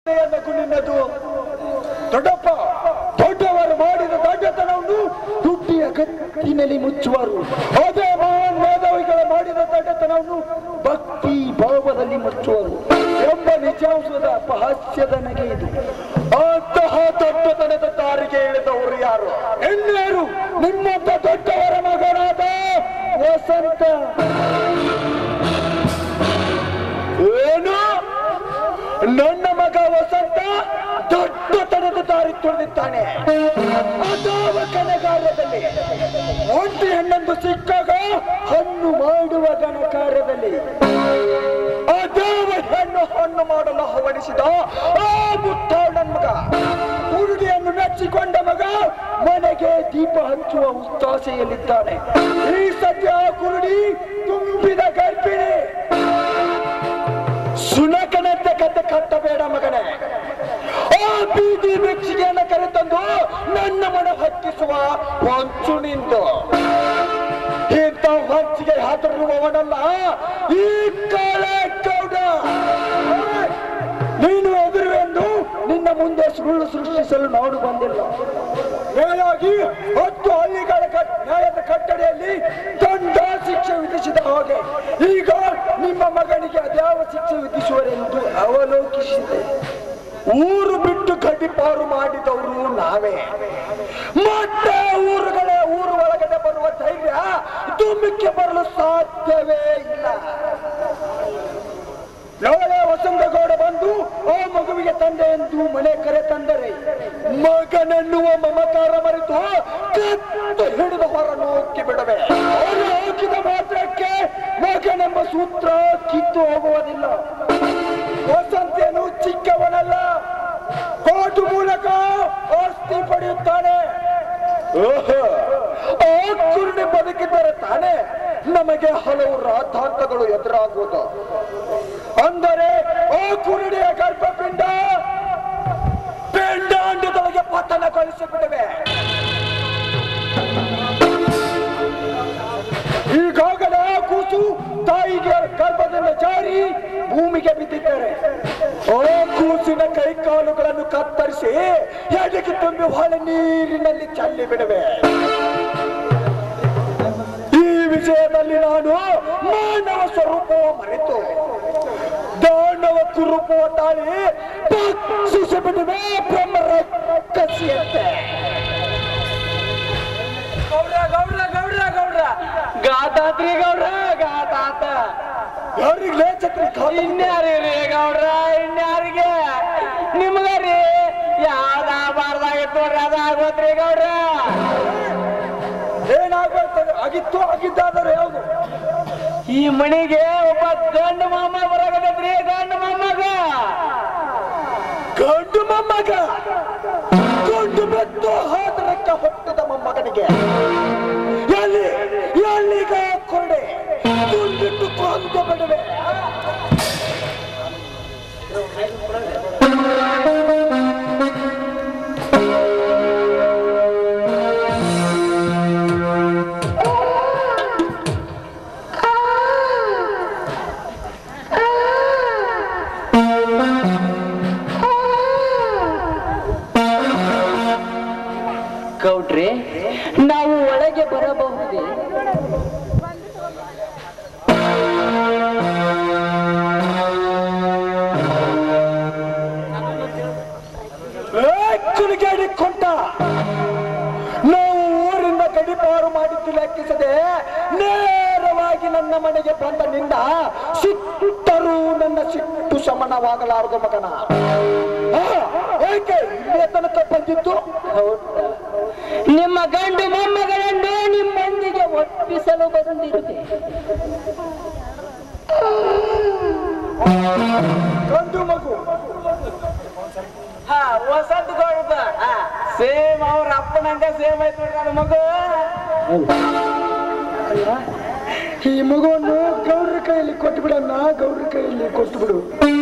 ಅನ್ನಕು ನಿನ್ನದು ದೊಡ್ಡಪ್ಪ ದೊಡ್ಡವರು ಮಾಡಿದ ದೊಡ್ಡತನವನ್ನು ದುಡ್ಡಿಯ ಕತ್ತಿನಲ್ಲಿ ಮುಚ್ಚುವರು ಅದೇ ಮಹಾನ್ ಮೇಧಾವಿಗಳು ಮಾಡಿದ ದೊಡ್ಡತನವನ್ನು ಭಕ್ತಿ ಭಾವದಲ್ಲಿ ಮುಚ್ಚುವರು ಎಂಬ ನಿಜಾಂಶದ ಅಪಹಾಸ್ಯದ ನಗೆ ಇದು ಅಂತಹ ದೊಡ್ಡತನದ ದಾರಿಗೆ ಇಳಿದವರು ಯಾರು ಎನ್ಯಾರು ನಿಮ್ಮಂತ ದೊಡ್ಡವರ ಮಗನಾದ ವಸಂತ ಏನು ನನ್ನ ಮಗ ವಸಂತ ದೊಡ್ಡತನದ ದಾರಿ ತುಳಿದಿದ್ದಾನೆ ಅದಾವ ಕನಗಾರದಲ್ಲಿ ಒಂಟಿ ಹೆಣ್ಣೊಂದು ಸಿಕ್ಕಾಗ ಹಣ್ಣು ಮಾಡುವ ಘನಕಾರ್ಯದಲ್ಲಿ ಅದಾವ ಹೆಣ್ಣು ಹಣ್ಣು ಮಾಡಲು ಹವಣಿಸಿದ ಆ ಮುಟ್ಟಾಳನ ಮಗ ಉರುಡಿಯನ್ನು ಮೆಚ್ಚಿಕೊಂಡ ಮಗ ಮನೆಗೆ ದೀಪ ಹಚ್ಚುವ ಉತ್ತಾಸೆಯಲ್ಲಿದ್ದಾನೆ ಈ ಸದ್ಯ ಕುರುಡಿ ತುಂಬಿದ ಗರ್ಭಿಣಿ ಸುನಕನಂತೆ ಕತೆ ಕಟ್ಟಬೇಡ ಮಗನೇ ಆ ಬೀದಿ ಭಿಕ್ಷಿಗೆಯನ್ನು ಕರೆತಂದು ನನ್ನ ಮನ ಹಕ್ಕಿಸುವ ಹೊಂಚು ನಿಂದು ಇಂಥ ಹೊಂಚಿಗೆ ಹಾತರುವವನಲ್ಲ ಈ ಕಾಳೆ ಗೌಡ ನೀನು ಎದುರುವೆಂದು ನಿನ್ನ ಮುಂದೆ ಸುಳ್ಳು ಸೃಷ್ಟಿಸಲು ನೋಡು ಬಂದಿಲ್ಲ ಮೇಲಾಗಿ ಹತ್ತು ಹಳ್ಳಿಗಳ ಕಟ್- ನ್ಯಾಯದ ಕಟ್ಟಡೆಯಲ್ಲಿ ದಂಡ ಶಿಕ್ಷೆ ವಿಧಿಸಿದ ಹಾಗೆ ಈಗ ನಿಮ್ಮ ಮಗನಿಗೆ ಅದ್ಯಾವ ಶಿಕ್ಷೆ ವಿಧಿಸುವರೆಂದು ಅವಲೋಕಿಸಿದೆ ಊರು ಬಿಟ್ಟು ಗಡಿಪಾರು ಮಾಡಿದವರು ನಾವೇ ಮತ್ತೆ ಊರುಗಳೇ ಊರು ಒಳಗಡೆ ಬರುವ ಧೈರ್ಯ ದುಮ್ಮಿಕ್ಕೆ ಬರಲು ಸಾಧ್ಯವೇ ಇಲ್ಲ ನಾಳೆ ವಸಂತಗೌಡ ಬಂದು ಆ ಮಗುವಿಗೆ ತಂದೆ ಎಂದು ಮನೆ ಕರೆ ತಂದರೆ ಮಗನೆನ್ನುವ ಮಮಕಾರ ಮರೆತು ಕತ್ತು ಹಿಡಿದು ಹೊರ ನೂಕಿ ಬಿಡವೆ ಅವರು ಹಾಕಿದ ಮಾತ್ರಕ್ಕೆ ಮಗನೆಂಬ ಸೂತ್ರ ಕಿತ್ತು ಹೋಗುವುದಿಲ್ಲ ವಸಂತೇನು ಚಿಕ್ಕವನಲ್ಲ ಕೋರ್ಟು ಮೂಲಕ ಆಸ್ತಿ ಪಡೆಯುತ್ತಾನೆ ಓಹೋ, ಆ ಕುರುಡಿ ಬದುಕಿದ್ದರೆ ತಾನೇ ನಮಗೆ ಹಲವು ರಾಧಾಂತಗಳು ಎದುರಾಗುವುದು ಅಂದರೆ ಆ ಕುರುಡಿಯ ಗರ್ಭಪಿಂಡ ಪಿಂಡಾಂಡದೊಳಗೆ ಪತನಗೊಳಿಸಿಬಿಡುವೆ ಈಗಾಗಲೇ ಆ ಕೂಸು ತಾಯಿಗೆ ಗರ್ಭದಿಂದ ಜಾರಿ ಭೂಮಿಗೆ ಬಿದ್ದಿದ್ದಾರೆ ಆ ಕೂಸಿನ ಕೈ ಕಾಲುಗಳನ್ನು ಕತ್ತರಿಸಿ ಎಡೆಗೆ ತುಂಬಿ ಹೊಳೆ ನೀರಿನಲ್ಲಿ ಚಲ್ಲಿ ಬಿಡುವೆ ಈ ವಿಷಯದಲ್ಲಿ ನಾನು ಮಾನವ ಸ್ವರೂಪವ ಮರೆತು ದಾನವ ಕುರುಪುವ ತಾಳಿ ಭಕ್ಷಿಸಿ ಬಿಡುವೆ ಬ್ರಹ್ಮರ ಕಸಿಯಂತೆ ಗೌಡ್ರ ಗೌಡ್ರ ಗೌಡ್ರ ಗೌಡ್ರ ಗಾತಾತ್ರಿ ಗೌಡ್ರ ಗಾತಾತ ಯಾರಿಗೆ ಲೇ ಛತ್ರಿ ಖಾಲಿ ಇನ್ಯಾರಿ ರೀ ಗೌಡ್ರ ಇನ್ಯಾರಿಗೆ ನಿಮ್ಗ ರೀ ಯಾವ್ದ ಬಾರ್ದಾಗಿತ್ತು ನೋಡ್ರಿ ಅದ ಆಗೋತ್ರಿ ಗೌಡ್ರ ಏನಾಗ್ಬರ್ತದೆ ಆಗಿತ್ತು ಆಗಿದ್ದಾದರೆ ಯಾವುದು ಈ ಮಣಿಗೆ ಒಬ್ಬ ಗಂಡು ಮಾಮ ಬರಾಕತ್ತೈತ್ರಿ ಗಂಡು ಮೊಮ್ಮಗ ಗಂಡು ಮೊಮ್ಮಗ ಗಂಡು ಬೆತ್ತು ಹಾದರಕ್ಕೆ ಹೊಟ್ಟದ ಮೊಮ್ಮಗನಿಗೆ ಎಲ್ಲಿ ಎಲ್ಲಿಗ ಕೊರಡೆ ತುಂಬಿಟ್ಟು ಕೊಂದು ಬಿಡುವೆ ಗೌಡ್ರಿ ನಾವು ಒಳಗೆ ಬರಬಹುದೇ ಕುಲಿಗೇಡಿ ಕೊಂಟ ನಾವು ಊರಿಂದ ಗಡಿಪಾರು ಮಾಡಿದ್ದು ಲೆಕ್ಕಿಸದೆ ನೇರವಾಗಿ ನನ್ನ ಮನೆಗೆ ಬಂದ ನಿಂದ ಸಿಟ್ಟರೂ ನನ್ನ ಸಿಟ್ಟು ಶಮನವಾಗಲಾರದು ಮಗನ ಆ, ಏಕೆ ಇಲ್ಲಿಯ ತನಕ ಬಂದಿದ್ದು ಹೌದಾ? ನಿಮ್ಮ ಗಂಡು ಮೊಮ್ಮಗಳನ್ನು ನಿಮ್ಮೊಂದಿಗೆ ಒಪ್ಪಿಸಲು ಬಂದಿರುವೆ ಗಂಡು ಮಗು ಹಾ ವಸಂತ ಗೌಡ ಸೇಮ್ ಅವ್ರ ಅಪ್ಪನಂಗ ಸೇಮ್ ಐತ್ ನೋಡ್ರಿ ಅದು ಮಗು ಈ ಮಗುವನ್ನು ಗೌಡ್ರ ಕೈಯಲ್ಲಿ ಕೊಟ್ಟು ಬಿಡನ್ನ ಗೌಡ್ರ ಕೈಯಲ್ಲಿ ಕೊಟ್ಟು ಬಿಡು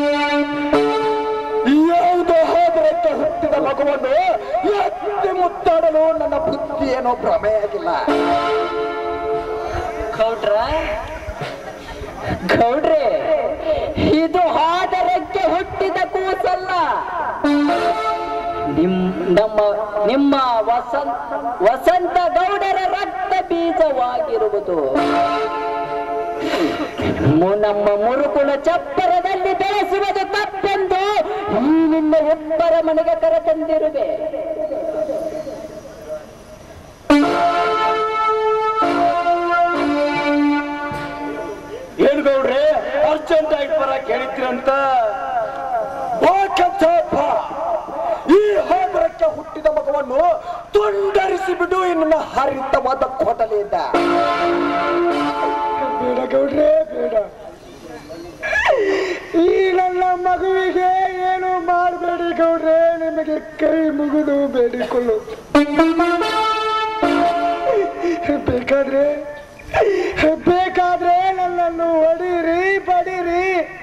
ಯಾವುದೋ ಹಾದರಕ್ಕೆ ಹುಟ್ಟಿದ ಮಗುವನ್ನು ಎತ್ತಿ ಮುತ್ತಾಡಲು ನನ್ನ ಬುದ್ಧಿ ಏನೋ ಭ್ರಮೆ ಆಗಿಲ್ಲ ಗೌಡ್ರ ಗೌಡ್ರೆ ಇದು ಹಾದರಕ್ಕೆ ಹುಟ್ಟಿದ ಕೂಸಲ್ಲ ನಿಮ್ ನಮ್ಮ ನಿಮ್ಮ ವಸಂತ ವಸಂತ ಗೌಡರ ರಕ್ತ ಬೀಜವಾಗಿರುವುದು ಮು- ನಮ್ಮ ಮುರುಕುಲ ಚಪ್ಪರದಲ್ಲಿ ಬೆಳೆಸುವುದು ತಪ್ಪೆಂದು ಈ ನಿನ್ನ ಒಬ್ಬರ ಮನೆಗೆ ಕರೆತಂದಿರುವೆ ಏನ್ ಗೌಡ್ರೆ ಅರ್ಜೆಂಟ್ ಆಗಿ ಬರಕ್ ಹೇಳಿದ್ರಂತ ಬಾಕಂತಪ್ಪ. ಈ ಹೋಬರಕ್ಕೆ ಹುಟ್ಟಿದ ಮಗವನ್ನು ತುಂಡರಿಸಿ ಬಿಡು ಇನ್ನ ಹರಿತವಾದ ಕೊಟಲಿಯಿಂದ ಬೇಡ ಗೌಡ್ರೆ ಬೇಡ ಈ ನನ್ನ ಮಗುವಿಗೆ ಏನು ಮಾಡಬೇಡಿ ಗೌಡ್ರೆ ನಿಮಗೆ ಕೈ ಮುಗಿದು ಬೇಡಿಕೊಳ್ಳು ಬೇಕಾದ್ರೆ ಬೇಕಾದ್ರೆ ನನ್ನನ್ನು ಹೊಡೀರಿ ಬಡೀರಿ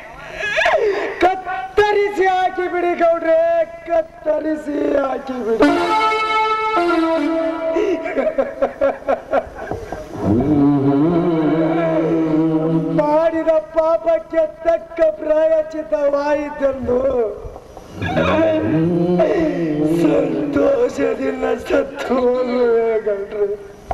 ಕತ್ತರಿಸಿ ಹಾಕಿ ಬಿಡಿ ಗೌಡ್ರೆ ಕತ್ತರಿಸಿ ಹಾಕಿ ಬಿಡಿ ಮಾಡಿದ ಪಾಪಕ್ಕೆ ತಕ್ಕ ಪ್ರಾಯಚಿತವಾಯಿತೆಂದು ಸಂತೋಷದಿಂದ ಸತ್ತು ಹೋಗುವೆ ಗೌಡ್ರೆ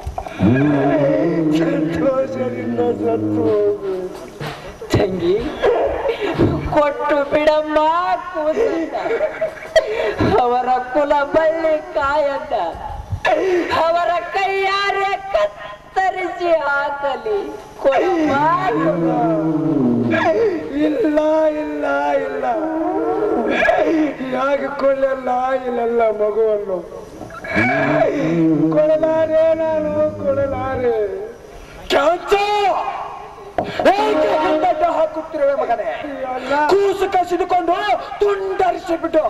ಸಂತೋಷದಿಂದ ಸತ್ತು ಹೋಗುವೆ ತಂಗಿ ಕೊಟ್ಟು ಬಿಡಮ್ಮ ಕೂಸನ್ನ ಅವರ ಕುಲ ಬಳ್ಳಿ ಕಾಯಣ್ಣ ಅವರ ಕೈಯಾರೆ ಕತ್ತರಿಸಿ ಹಾಕಲಿ ಕೊಡಮ್ಮ ಇಲ್ಲ ಇಲ್ಲ ಇಲ್ಲ ಯಾಕೆ ಕೊಳ್ಳಲ್ಲ ಇಲ್ಲಲ್ಲ ಮಗುವನ್ನು ಕೊಡಲಾರೆ ನಾನು ಕೊಡಲಾರೆ ಕ್ಯಾನ್ಸ ಏಕೆ ಹಿಂದಡ್ಡ ಹಾಕುತ್ತಿರುವೆ ಮಗನೇ ಕೂಸು ಕಸಿದುಕೊಂಡು ತುಂಡರಿಸಿ ಬಿಟ್ಟು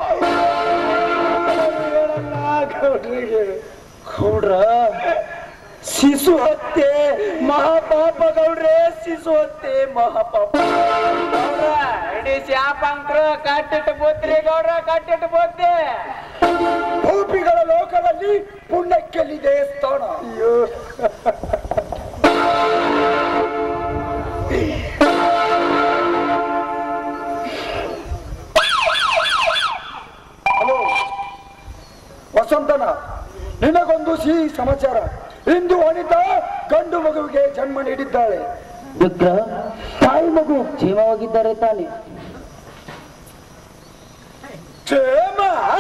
ಹೇಳಲ್ಲ ಗೌಡ್ರಿಗೆ ಗೌಡ್ರ ಶಿಶು ಹತ್ಯೆ ಮಹಾಪಾಪ ಗೌಡ್ರೆ ಶಿಶು ಹತ್ಯೆ ಮಹಾಪಾಪ ಗೌಡ್ರ ಇಡೀ ಶಾಪಂಕ್ರು ಕಟ್ಟಿಟ್ಟು ಬೂತ್ರಿ ಗೌಡ್ರ ಕಟ್ಟಿಟ್ಟು ಬೂತಿ ಭೂಪಿಗಳ ಲೋಕದಲ್ಲಿ ಪುಣ್ಯಕ್ಕೆಲ್ಲಿದೆ ಸ್ಥಾನ ಅಯ್ಯೋ ಹಲೋ ವಸಂತನ ನಿನಗೊಂದು ಸಿಹಿ ಸಮಾಚಾರ ಇಂದು ವನಿತಾ ಗಂಡು ಮಗುವಿಗೆ ಜನ್ಮ ನೀಡಿದ್ದಾಳೆ ವಿಗ್ರಹ ತಾಯಿ ಮಗು ಕ್ಷೇಮವಾಗಿದ್ದಾರೆ ತಾನೆ ಕ್ಷೇಮ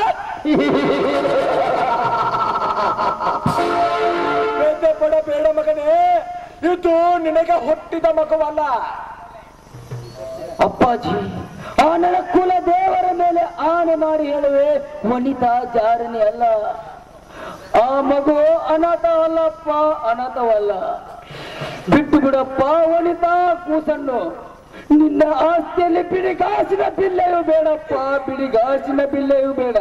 ಬೇಡ ಪಡ ಬೇಡ ಮಗನೇ ಇದು ನಿನಗೆ ಹುಟ್ಟಿದ ಮಗುವಲ್ಲ ಅಪ್ಪಾಜಿ ಆ ನನ್ನ ಕುಲ ದೇವರ ಮೇಲೆ ಆಣೆ ಮಾಡಿ ಹೇಳುವೆ ವನಿತಾ ಜಾರನೆ ಅಲ್ಲ ಆ ಮಗು ಅನಾಥ ಅಲ್ಲಪ್ಪ ಅನಾಥವಲ್ಲ ಬಿಟ್ಟು ಬಿಡಪ್ಪ ವನಿತಾ ಕೂಸನ್ನು ನಿನ್ನ ಆಸ್ತಿಯಲ್ಲಿ ಬಿಡಿಗಾಸಿನ ಬಿಲ್ಲೆಯೂ ಬೇಡಪ್ಪ ಬಿಡಿಗಾಸಿನ ಬಿಲ್ಲೆಯೂ ಬೇಡ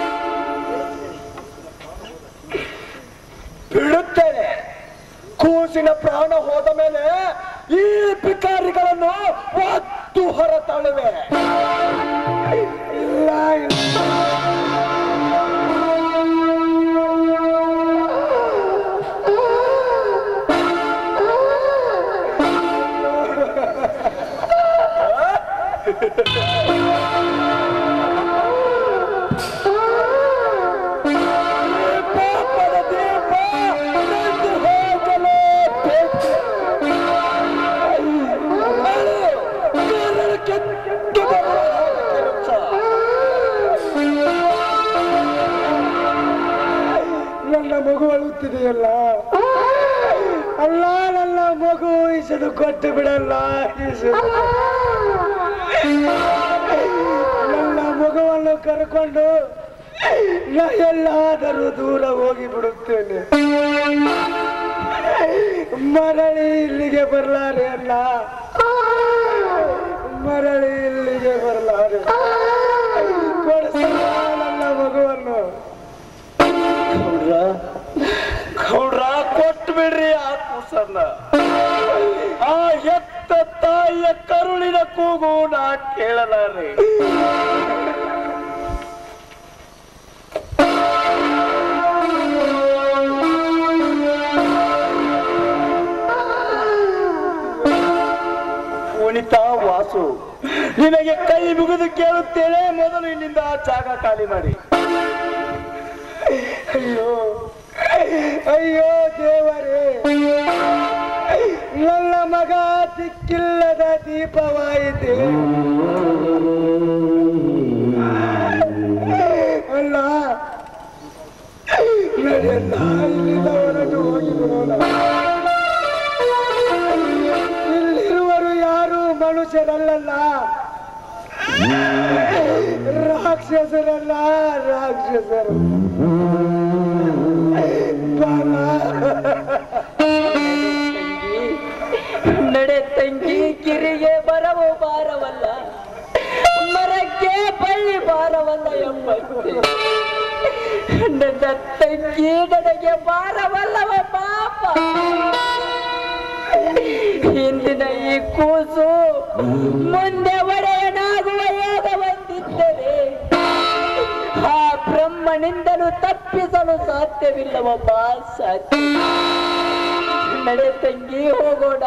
ಬಿಡುತ್ತೇನೆ ಕೂಸಿನ ಪ್ರಾಣ ಹೋದ ಮೇಲೆ ಈ ಭಿಕಾರಿಗಳನ್ನು ಒತ್ತು ಹೊರತಾಳುವೆ ಇಲ್ಲ ಇಲ್ಲ ಪಾಪದ ದೀಪ ನಂದು ಹೋಗಲೇಬೇಕು. ಮಾಡು, ಕಾರಣ ಕೆಟ್ಟು ಬರುವ ಹಾಗೆ ಕೆಲಸ. ನನ್ನ ಮಗು ಅಳುತ್ತಿದೆಯಲ್ಲ ಅಲ್ಲ ನನ್ನ ಮಗು ಈಸದು ಕೊಟ್ಟು ಬಿಡಲ್ಲ ಈಸದು ನನ್ನ ಮಗುವನ್ನು ಕರ್ಕೊಂಡು ನಾ ಎಲ್ಲಾದರೂ ದೂರ ಹೋಗಿ ಬಿಡುತ್ತೇನೆ ಮರಳಿ ಇಲ್ಲಿಗೆ ಬರಲಾರೆ ಅಲ್ಲ ಮರಳಿ ಇಲ್ಲಿಗೆ ಬರಲಾರೆ ಕೊಡಿಸಲ್ಲ ನನ್ನ ಮಗುವನ್ನು ಗೌಡ್ರ ಕೊಟ್ಟು ಬಿಡ್ರಿ ಆ ಕೂಸನ್ನ ಆ ಎತ್ತ ತಾಯಿಯ ಕರುಳಿನ ಕೂಗು ನಾ ಕೇಳಲಾರೆ ವನಿತಾ ವಾಸು ನಿನಗೆ ಕೈ ಮುಗಿದು ಕೇಳುತ್ತೇನೆ ಮೊದಲು ಇಲ್ಲಿಂದ ಆ ಜಾಗ ಖಾಲಿ ಮಾಡಿ ಅಯ್ಯೋ ಅಯ್ಯೋ ದೇವರೇ ನನ್ನ ಮಗ ದಿಕ್ಕಿಲ್ಲದ ದೀಪವಾಯಿತೆ ಅಲ್ಲ ನಡೆಯಲ್ಲ ಇಲ್ಲಿಂದ ಹೊರಟು ಹೋಗಿ ಬಿಡೋಣ ಇಲ್ಲಿರುವರು ಯಾರು ಮನುಷ್ಯರಲ್ಲ ರಾಕ್ಷಸರಲ್ಲ ರಾಕ್ಷಸರು ಬಾಲ. ನಡೆ ತಂಗಿ ಗಿರಿಗೆ ಬರವು ಭಾರವಲ್ಲ ಮರಕ್ಕೆ ಬಳ್ಳಿ ಭಾರವಲ್ಲ ಎಂಬಂತೆ ನನ್ನ ತಂಗಿ ನನಗೆ ಭಾರವಲ್ಲವ ಪಾಪ ಹಿಂದಿನ ಈ ಕೂಸು ಮುಂದೆ ಒಡೆಯನಾಗುವ ಯೋಗ ಬಂದಿದ್ದರೆ ಆ ಬ್ರಹ್ಮನಿಂದಲೂ ತಪ್ಪಿಸಲು ಸಾಧ್ಯವಿಲ್ಲವಪ್ಪ ಸಾಧ್ಯ ನಡೆ ತಂಗಿ ಹೋಗೋಣ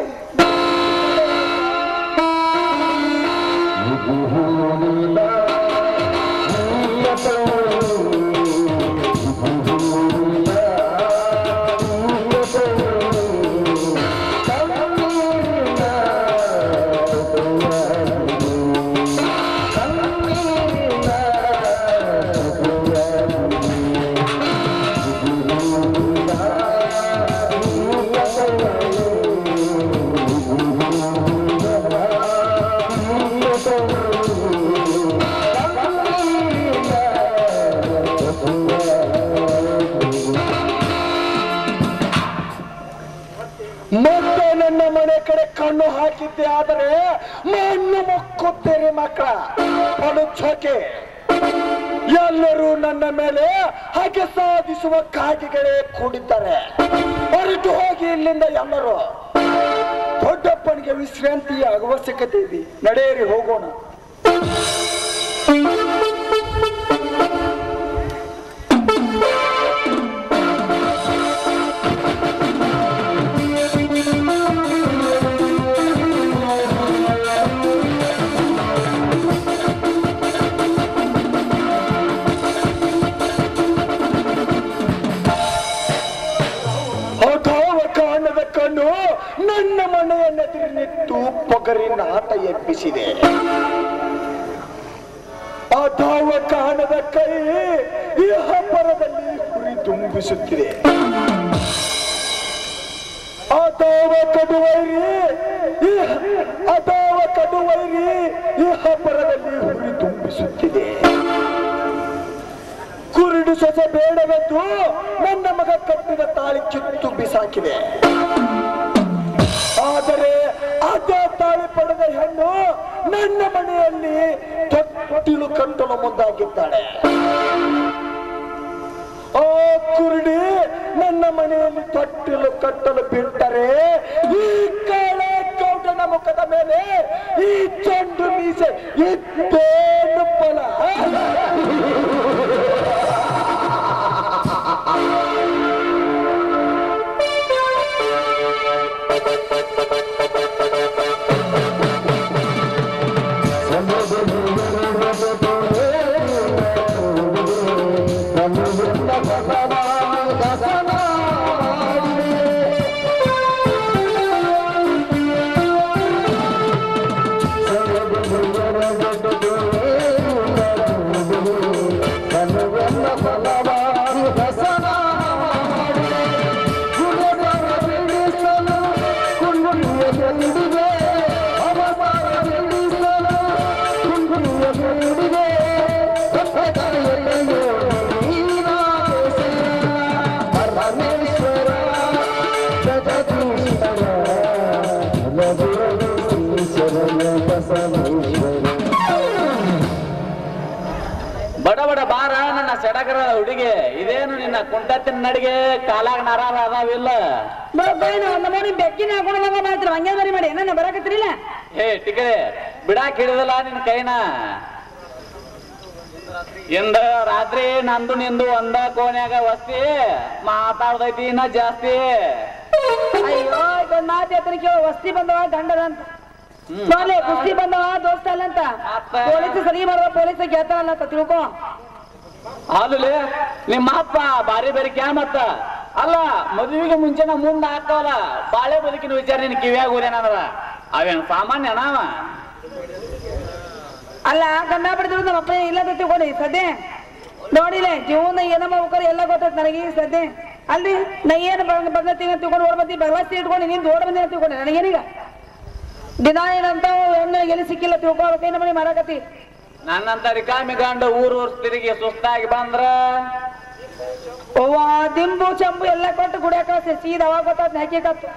ಮತ್ತೆ ನನ್ನ ಮನೆ ಕಡೆ ಕಣ್ಣು ಹಾಕಿದ್ದೆ ಆದರೆ ಮಣ್ಣು ಮುಕ್ಕುತ್ತೇನೆ ಮಕ್ಕಳ ಅನುಚ್ಛಕ್ಕೆ ಎಲ್ಲರೂ ನನ್ನ ಮೇಲೆ ಹಾಗೆ ಸಾಧಿಸುವ ಕಾಗೆಗಳೇ ಕೂಡಿದ್ದಾರೆ ಹೊರಟು ಹೋಗಿ ಇಲ್ಲಿಂದ ಎಲ್ಲರೂ ದೊಡ್ಡಪ್ಪನಿಗೆ ವಿಶ್ರಾಂತಿಯ ಅವಶ್ಯಕತೆ ಇದೆ ನಡೆಯಿರಿ ಹೋಗೋಣ ಅಗಾವ ಕಾಣದ ಕಣ್ಣು ನನ್ನ ಮನೆಯನ್ನೆದುರು ನಿಂತು ಪೊಗರಿನ ಆಟ ಎಬ್ಬಿಸಿದೆ ಅದಾವ ಕಾಣದ ಕೈ ಈ ಹಬ್ಬರದಲ್ಲಿ ಹುರಿ ತುಂಬಿಸುತ್ತಿದೆ ಅದಾವ ಕಡುವೈರಿ ಈ ಅದಾವ ಕಡುವೈರಿ ಈ ಹಬ್ಬರದಲ್ಲಿ ಹುರಿ ತುಂಬಿಸುತ್ತಿದೆ ಕುರುಡು ಸೊಸೆ ಬೇಡವೆಂದು ನನ್ನ ಮಗ ಕಟ್ಟಿದ ತಾಳಿ ಕಿತ್ತು ಬಿಸಾಕಿದೆ ಆದರೆ ಅದೇ ತಾಳಿ ಪಡೆದ ಹೆಣ್ಣು ನನ್ನ ಮನೆಯಲ್ಲಿ ತೊಟ್ಟಿಲು ಕಟ್ಟಲು ಮುಂದಾಗಿದ್ದಾಳೆ ಆ ಕುರುಡಿ ನನ್ನ ಮನೆಯಲ್ಲಿ ತೊಟ್ಟಿಲು ಕಟ್ಟಲು ಬಿಟ್ಟರೆ ಈ ಕಾಳೆ ಗೌಡನ ಮುಖದ ಮೇಲೆ ಈ ಚೆಂಡು ಮೀಸೆ ಇದ್ದೇನು ಫಲ ಬಡ ಬಡ ಬಾರ ನನ್ನ ಸಡಗರ ಹುಡುಗಿ ಇದೇನು ನಿನ್ನ ಕುಂಟತ್ತಿನ ನಡಿಗೆ ಕಾಲಾಗ ನರಾರ ಅದಾವಿಲ್ಲ ನಮ್ಮನೆ ಬೆಕ್ಕಿನ ಹಾಕೊಂಡು ಮಗ ಮಾಡ್ತೀರ ಹಂಗೆ ಬರಿ ಮಾಡಿ ನನ್ನ ಬರಾಕತ್ರಿಲ್ಲ ಹೇ ಟಿಕರೆ ಬಿಡಾಕ್ ಹಿಡಿದಲ್ಲ ನಿನ್ ಕೈನ ಇಂದ ರಾತ್ರಿ ನಂದು ನಿಂದು ಒಂದ ಕೋನ್ಯಾಗ ವಸ್ತಿ ಮಾತಾಡ್ದೈತಿ ಇನ್ನ ಜಾಸ್ತಿ ಅಯ್ಯೋ ಇದೊಂದ್ ಮಾತು ಎತ್ತನ ಕೇಳೋ ವಸ್ತಿ ಬಂದವ ಗಂಡದ ಅಂತ ನೋಡ್ಲಿ ಕುಸ್ತಿ ಬಂದವ ದೋಸ್ತ ಅಲ್ಲ ಅಂತ ಮತ್ತೆ? ಪೊಲೀಸ್ ಸರಿ ಮಾಡುವ ಪೊಲೀಸ್ ಗೆಲ್ತಾರಲ್ಲ ಅಂತ ತಿಳ್ಕೊ ಅಲ್ಲೇ ನಿಮ್ಮ ಅಪ್ಪ ಬಾರಿ ಬೇರೆ ಕ್ಯಾ ಮತ್ತ ಅಲ್ಲ ಮದುವೆಗೆ ಮುಂಚೆ ನಾ ಮುಂದೆ ಹಾಕವಲ್ಲ ಬಾಳೆ ಬದುಕಿನ ವಿಚಾರ ನಿನ್ ಕಿವಿಯಾಗ ಓದೇನಂದ್ರ ಅವೇನ್ ಸಾಮಾನ್ಯ ಅವ ಅಲ್ಲ ಗಂಡ ಬಿಡಿದ್ರು ನಮ್ಮ ಅಪ್ಪ ಇಲ್ಲ ಅಂತ ತಿಳ್ಕೊಂಡಿ ಸದ್ಯ ನೋಡಿಲೆ ಜೀವನ ಏನ ಮಾಡ್ಬೇಕಾರೆ ಎಲ್ಲ ಗೊತ್ತೈತೆ ನನಗೆ ಈ ಸದ್ಯ ಅಲ್ರಿ ನಾ ಏನು ಬದಲತ್ತೀನಿ ಅಂತ ತಿಳ್ಕೊಂಡು ಓಡ್ ಬಂದಿ ಬದಲಾಸ್ತಿ ಇಟ್ಕೊಂಡು ನೀನ್ ಓಡ್ ಬಂದಿ ಅಂತ ತಿಳ್ಕೊಂಡೆ ನನಗೇನೀಗ ದಿನ ಏನಂತ ಹೆಣ್ಣು ಎಲ್ಲಿ ಸಿಕ್ಕಿಲ್ಲ ತಿಳ್ಕೊಳ್ಬೇಕು ಏನು ಮನೆ ಮಾಡಕತ್ತಿ ನನ್ನಂತ ರಿಕಾಮಿ ಗಂಡ ಊರ್ ಊರ್ ತಿರುಗಿ ಸುಸ್ತಾಗಿ ಬಂದ್ರ ಅವ್ವ ದಿಂಬು ಚಂಬು ಎಲ್ಲ ಕೊಟ್ಟು ಗುಡಿಯಾಕ ಸೀದಾ ಅವಾಗ ಗೊತ್ತಾತ್ ಹಾಕಿಕತ್ತು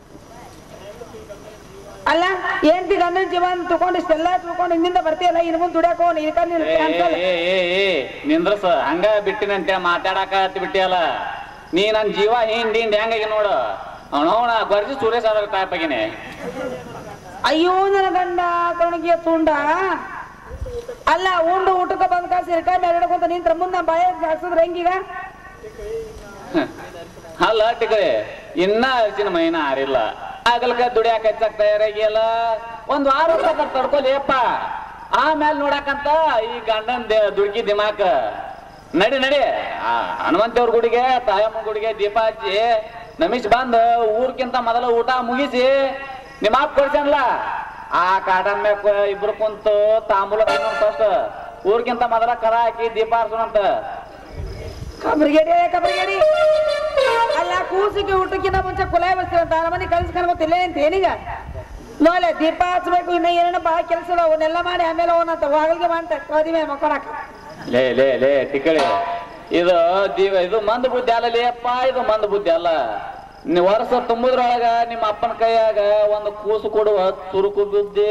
ಅಲ್ಲ ಏನ್ತಿ ಗಂಡನ ಜೀವನ ತಗೊಂಡು ಇಷ್ಟೆಲ್ಲ ತಿಳ್ಕೊಂಡು ಹಿಂದಿಂದ ಬರ್ತೀಯಲ್ಲ ಇನ್ನು ಮುಂದೆ ದುಡಿಯಾಕ ಹೋಗಿ ಇದಕ್ಕ ನೀನು ಏ, cancel. ಏ, ಏ, ಏ, ನಿಂದ್ರಸ ಹಂಗ ಬಿಟ್ಟಿನ ಅಂತೇಳಿ ಮಾತಾಡಕ ಹತ್ತಿ ಬಿಟ್ಟಿಯಲ್ಲ ನೀ ನನ್ ಜೀವ ಹಿಂಡ್ ಹಿಂಡ್ ಹೆಂಗಾಗಿ ನೋಡು ಅವನವನ ಗೊರ್ಜಿ ಸುರೇಶ್ ಅವ್ರ ಟೈಪ್ ಆಗಿನಿ ಅಯ್ಯೋ ನನ್ನ ಗಂಡ ಕಣಗಿಯ ತುಂಡ ಅಲ್ಲ ಉಂಡು ಊಟಕ್ಕೆ ಬಂದ್ ಕಾಸು ಇರ್ಕಾಯಿ ಮೇಲೆ ಹಿಡ್ಕೊಂತ ನಿಂತ್ರ ಮುಂದೆ ಬಾಯ ಹಾಕ್ಸಿದ್ರೆ ಹೆಂಗೀಗ ಅಲ್ಲ ಟಿಕರೆ ಇನ್ನ ಅರ್ಜಿನ ಮೈನ ಆರಿಲ್ಲ ಆಗಲ್ಕ ದುಡಿಯಾಕ ಹಚ್ಚಕ್ ತಯಾರಾಗಿಯಲ್ಲ ಒಂದ್ ವಾರ ತನಕ ತಡ್ಕೊಲಿಯಪ್ಪ ಆಮೇಲೆ ನೋಡಕಂತ ಈ ಗಂಡನ್ ದೆ- ದುಡ್ಕಿ ದಿಮಾಕ ನಡಿ ನಡಿ ಆ ಹನುಮಂತೇವ್ರ ಗುಡಿಗೆ ತಾಯಮ್ಮ ಗುಡಿಗೆ ದೀಪ ಹಚ್ಚಿ ನಮಿಸ್ ಬಂದ್ ಊರ್ಕಿಂತ ಮೊದಲ ಊಟ ಮುಗಿಸಿ ನಿಮ್ಮ ಅಪ್ಪ ಕೊಡ್ಸನ್ಲ ಆ ಕಾಟನ್ ಮ್ಯಾಗ ಇಬ್ರು ಕುಂತು ತಾಂಬೂಲ ಫಸ್ಟ್ ಊರ್ಕಿಂತ ಮೊದಲ ಕರ ಹಾಕಿ ದೀಪ ಹರ್ಸೋಣಂತ ಕಬ್ರಿಗೇಡಿ ಕಬ್ರಿಗೇಡಿ ಅಲ್ಲ ಕೂಸಿಗೆ ಊಟಕ್ಕಿಂತ ಮುಂಚೆ ಕುಲಾಯ ಬರ್ತೀವಿ ಅಂತ ಮನೆ ಕಲ್ಸ್ಕೊಂಡು ಗೊತ್ತಿಲ್ಲ ಅಂತ ಏನೀಗ ನೋಲೆ ದೀಪ ಹಚ್ಬೇಕು ಇನ್ನ ಏನೇನೋ ಭಾಳ ಕೆಲಸ ಅದಾವ ಅವನ್ನೆಲ್ಲ ಮಾಡಿ ಆಮೇಲೆ ಅವನಂತ ವಾಗಲ್ಗೆ ಮಾಡ್ತಾರೆ ಮದುವೆ ಮಕ್ಕಳಾಕ ಲೇ ಲೇ ಲೇ ಟಿಕಳಿ ಇದು ದೀವ ಇದು ಮಂದ ಬುದ್ಧಿ ಅಲ್ಲ ಲೇಪ್ಪ ಇದು ಮಂದ ಬುದ್ಧಿ ಅಲ್ಲ ನೀ ವರ್ಷ ತುಂಬುದ್ರೊಳಗ ನಿಮ್ಮ ಅಪ್ಪನ ಕೈಯಾಗ ಒಂದು ಕೂಸು ಕೊಡುವ ತುರುಕು ಬುದ್ಧಿ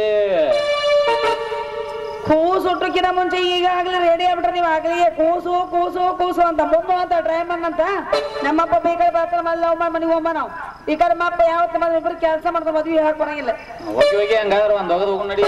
ಕೂಸು ಊಟಕ್ಕಿಂತ ಮುಂಚೆ ಈಗಾಗಲೇ ರೆಡಿ ಆಗ್ಬಿಟ್ರೆ ನೀವು ಆಗಲಿ ಕೂಸು ಕೂಸು ಕೂಸು ಅಂತ ಮುಂದೆ ಅಂತ ಡ್ರೈವರ್ ಅಂತ ನಮ್ಮಪ್ಪ ಬೇಕಾದ್ರೆ ಬರ್ತಾರೆ ಮಲ್ಲ ಒಮ್ಮ ಮನೆಗೆ ಹೋಮ್ಮ ನಾವು ಈ ಕಡೆ ನಮ್ಮಪ್ಪ ಯಾವತ್ತು ಮದುವೆ ಇಬ್ಬರು ಕೆಲಸ ಮಾಡ್ಕೊಂಡು ಮದುವೆ ಹಾಕಿ ಬರಂಗಿಲ್ಲ ಹೋಗಿ ಹೋಗಿ ಹಂಗಾದ್ರೆ ಒಂದ್ ಹೋಗದ್ ಹೋಗು ನಡಿ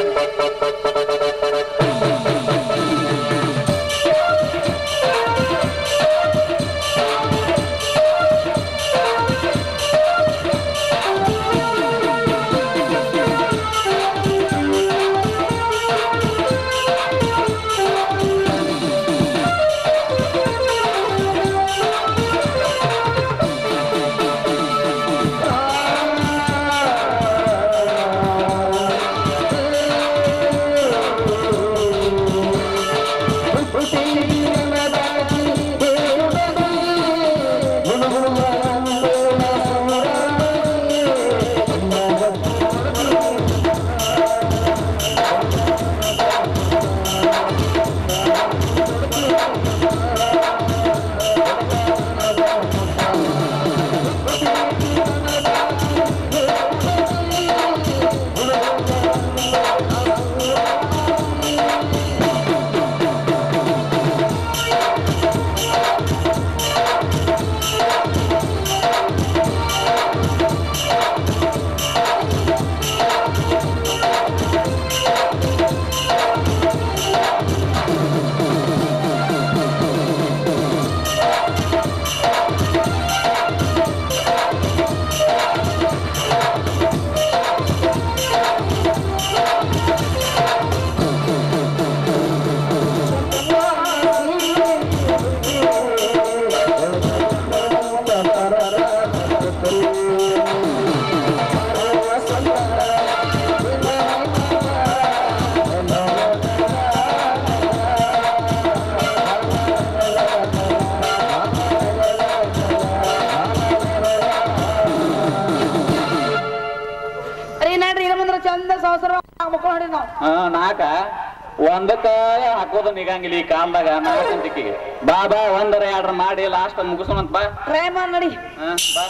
ರೀ ನಡ್ರಿ ಇನ್ನು ಮುಂದೆ ಚಂದ ಸಂವತ್ಸರ ಮಕ್ಕಳು ಹೊಡಿ ನಾವು ಹಾ ನಾಕ ಒಂದಕ್ಕ ಹಾಕೋದು ನಿಗಂಗಿಲ್ಲ ಈ ಕಾಲದಾಗ ನಾಲ್ಕಂತಿಕಿಗೆ ಬಾ ಬಾ ಒಂದರ ಎರಡರ ಮಾಡಿ ಲಾಸ್ಟ್ ಮುಗಿಸೋಣಂತ ಬಾ ಟ್ರೈ ಮಾಡಿ ನಡಿ ಹಾ ಬಾ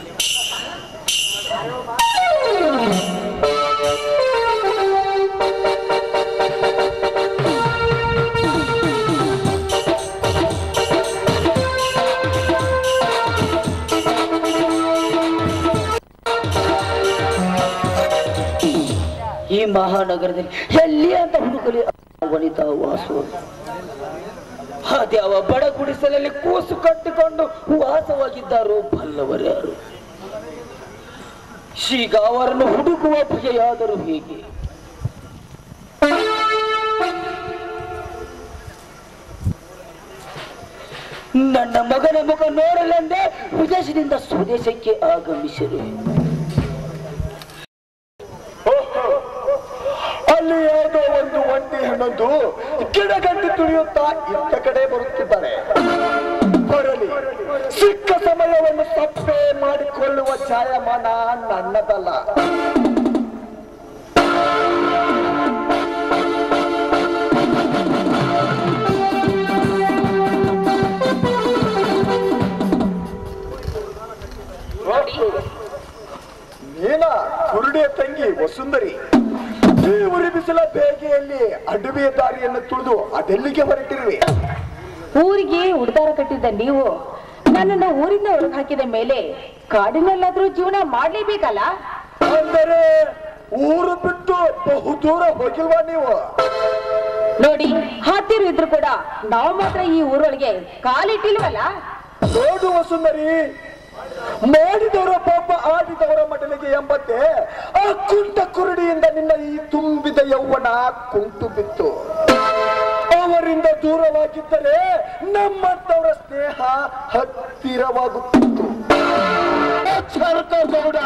ಈ ಮಹಾನಗರದಲ್ಲಿ ಎಲ್ಲಿ ಅಂತ ಹುಡುಕಲಿ ವನಿತಾ ವಾಸು ಅದ್ಯಾವ ಬಡ ಗುಡಿಸಲಲ್ಲಿ ಕೂಸು ಕಟ್ಟಿಕೊಂಡು ವಾಸವಾಗಿದ್ದಾರೋ ಬಲ್ಲವರ್ಯಾರು ಈಗ ಅವರನ್ನು ಹುಡುಕುವ ಭಯವಾದರೂ ಹೇಗೆ ನನ್ನ ಮಗನ ಮುಖ ನೋಡಲೆಂದೇ ವಿದೇಶದಿಂದ ಸ್ವದೇಶಕ್ಕೆ ಆಗಮಿಸಿರು ಅಲ್ಲಿ ಯಾವುದೋ ಒಂದು ಒಂಟಿ ಹೆಣ್ಣೊಂದು ಗಿಡಗಂಟಿ ತುಳಿಯುತ್ತಾ ಇತ್ತ ಕಡೆ ಬರುತ್ತಿದ್ದಾರೆ ಬರಲಿ ಸಿಕ್ಕ ಸಮಯವನ್ನು ಸಪ್ಪೆ ಮಾಡಿಕೊಳ್ಳುವ ಛಾಯಮಾನ ನನ್ನದಲ್ಲ ನೀನ ಕುರುಡಿಯ ತಂಗಿ ವಸುಂದರಿ ಈ ಉರಿ ಬಿಸಿಲ ಬೇಗೆಯಲ್ಲಿ ಅಡವಿಯ ದಾರಿಯನ್ನು ತುಳಿದು ಅದೆಲ್ಲಿಗೆ ಹೊರಟಿರುವೆ ಊರಿಗೆ ಉಡ್ದಾರ ಕಟ್ಟಿದ್ದ ನೀವು ನನ್ನನ್ನು ಊರಿಂದ ಹೊರಗೆ ಹಾಕಿದ ಮೇಲೆ ಕಾಡಿನಲ್ಲಾದ್ರೂ ಜೀವನ ಮಾಡ್ಲೇಬೇಕಲ್ಲ ಅಂದರೆ ಊರು ಬಿಟ್ಟು ಬಹು ದೂರ ಹೋಗಿಲ್ವಾ ನೀವು ನೋಡಿ ಹತ್ತಿರ ಇದ್ರು ಕೂಡ ನಾವು ಮಾತ್ರ ಈ ಊರೊಳಗೆ ಕಾಲಿಟ್ಟಿಲ್ವಲ್ಲ ನೋಡು ವಸುಂದರಿ ಮಾಡಿದವರ ಪಾಪ ಆಡಿದವರ ಮಡಲಿಗೆ ಎಂಬಂತೆ ಆ ಕುಂಟ ಕುರುಡಿಯಿಂದ ನಿನ್ನ ಈ ತುಂಬಿದ ಯೌವನ ಕುಂಟು ಬಿತ್ತು ಅವರಿಂದ ದೂರವಾಗಿದ್ದರೆ ನಮ್ಮಂತವರ ಸ್ನೇಹ ಹತ್ತಿರವಾಗುತ್ತಿತ್ತು ಗೌಡ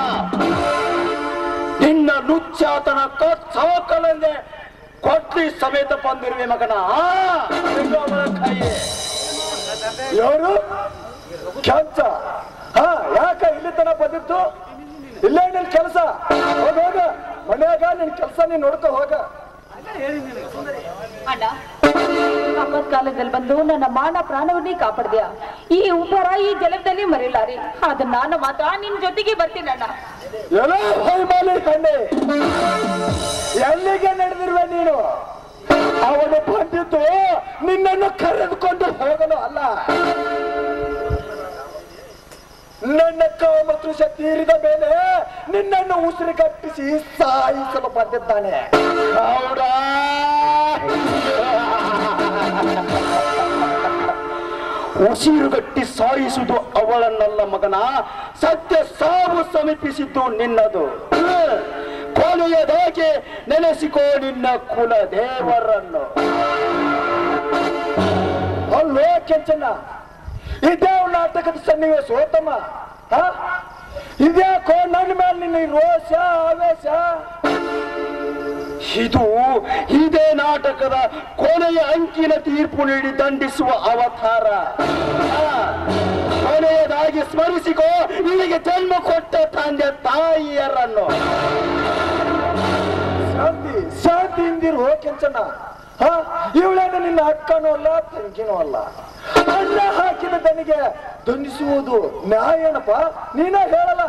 ನಿನ್ನ ನುಚ್ಚಾತನ ಸಾಕಲಂದೆ ಕೊಟ್ಟಿ ಸಮೇತ ಬಂದಿರುವೆ ಮಗನ ಆ, ಇದು ಅವನ ಕೈ. ಯಾರು ಕ್ಯಾಂಚ ಹಾ ಯಾಕ ಇಲ್ಲಿ ತನ ಬಂದಿತ್ತು ಇಲ್ಲೇ ನಿನ್ ಕೆಲಸ ಹೋಗ ಹೋಗ ಮನ್ಯಾಗ ನಿನ್ ಕೆಲಸ ನೀನ್ ನೋಡ್ಕೊ ಹೋಗ ಅಣ್ಣ ಕಾಲದಲ್ಲಿ ಬಂದು ನನ್ನ ಮಾನ ಪ್ರಾಣವನ್ನೇ ಕಾಪಾಡ್ದ್ಯಾ ಈ ಉಬ್ಬರ ಈ ಜಲದಲ್ಲಿ ಮರೆಯಲಾರಿ ಆದ್ರೆ ನಾನು ಮಾತ್ರ ನಿನ್ ಜೊತೆಗೆ ಬರ್ತೀನಿ ಅಣ್ಣ ಎಲ್ಲ ಹೊಯ್ಮಾಲಿ ಕಣ್ಣೆ ಎಲ್ಲಿಗೆ ನಡೆದಿರುವೆ ನೀನು ಅವನು ಬಂದಿದ್ದು ನಿನ್ನನ್ನು ಕರೆದುಕೊಂಡು ಹೋಗಲು ಅಲ್ಲ ನನ್ನ ಕಾಮತೃಷ ತೀರಿದ ಮೇಲೆ ನಿನ್ನನ್ನು ಉಸಿರುಗಟ್ಟಿಸಿ ಸಾಯಿಸಲು ಬಂದಿದ್ದಾನೆ ಹೌದಾ ಉಸಿರುಗಟ್ಟಿ ಸಾಯಿಸುವುದು ಅವಳನ್ನಲ್ಲ ಮಗನ ಸತ್ಯ ಸಾವು ಸಮೀಪಿಸಿದ್ದು ನಿನ್ನದು ಕೊನೆಯದಾಗಿ ನೆನೆಸಿಕೋ ನಿನ್ನ ಕುಲ ದೇವರನ್ನು ಅಲ್ಲೋ ಕೆಂಚಣ್ಣ ಇದೇ ನಾಟಕದ ಸನ್ನಿವೇಶ ಹೋತಮ್ಮ ಹ? ಇದ್ಯಾಕೋ ನನ್ನ ಮೇಲೆ ನಿನ್ನ ಈ ರೋಷ ಆವೇಶ ಇದು ಇದೇ ನಾಟಕದ ಕೊನೆಯ ಅಂಕಿನ ತೀರ್ಪು ನೀಡಿ ದಂಡಿಸುವ ಅವತಾರ ಆ, ಕೊನೆಯದಾಗಿ ಸ್ಮರಿಸಿಕೋ ಇಲ್ಲಿಗೆ ಜನ್ಮ ಕೊಟ್ಟ ತಂದೆ ತಾಯಿಯರನ್ನು ಶಾಂತಿ ಶಾಂತಿ ಇಂದಿರು ಕೆಂಚಣ್ಣ ಹ ಇವಳೇನು ನಿನ್ನ ಅಕ್ಕನೂ ಅಲ್ಲ ತಂಗಿನೂ ಅಲ್ಲ ಅನ್ನ ಹಾಕಿದ ದನಿಗೆ ದಂಡಿಸುವುದು ನ್ಯಾಯ ಏನಪ್ಪ ನೀನೇ ಹೇಳಲ್ಲ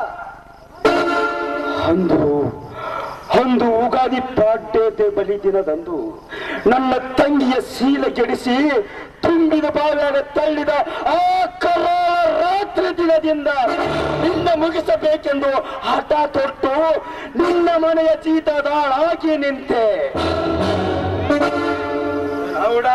ಅಂದು ಅಂದು ಉಗಾದಿ ಪಾಡ್ಯತೆ ಬಲಿ ದಿನದಂದು ನನ್ನ ತಂಗಿಯ ಶೀಲ ಕೆಡಿಸಿ ತುಂಬಿದ ಬಾವ್ಯಾಗ ತಳ್ಳಿದ ಆ ಕರಾಳ ರಾತ್ರಿ ದಿನದಿಂದ ನಿನ್ನ ಮುಗಿಸಬೇಕೆಂದು ಹಠ ತೊಟ್ಟು ನಿನ್ನ ಮನೆಯ ಚೀತದಾಳಾಗಿ ನಿಂತೆ ಹೌಡಾ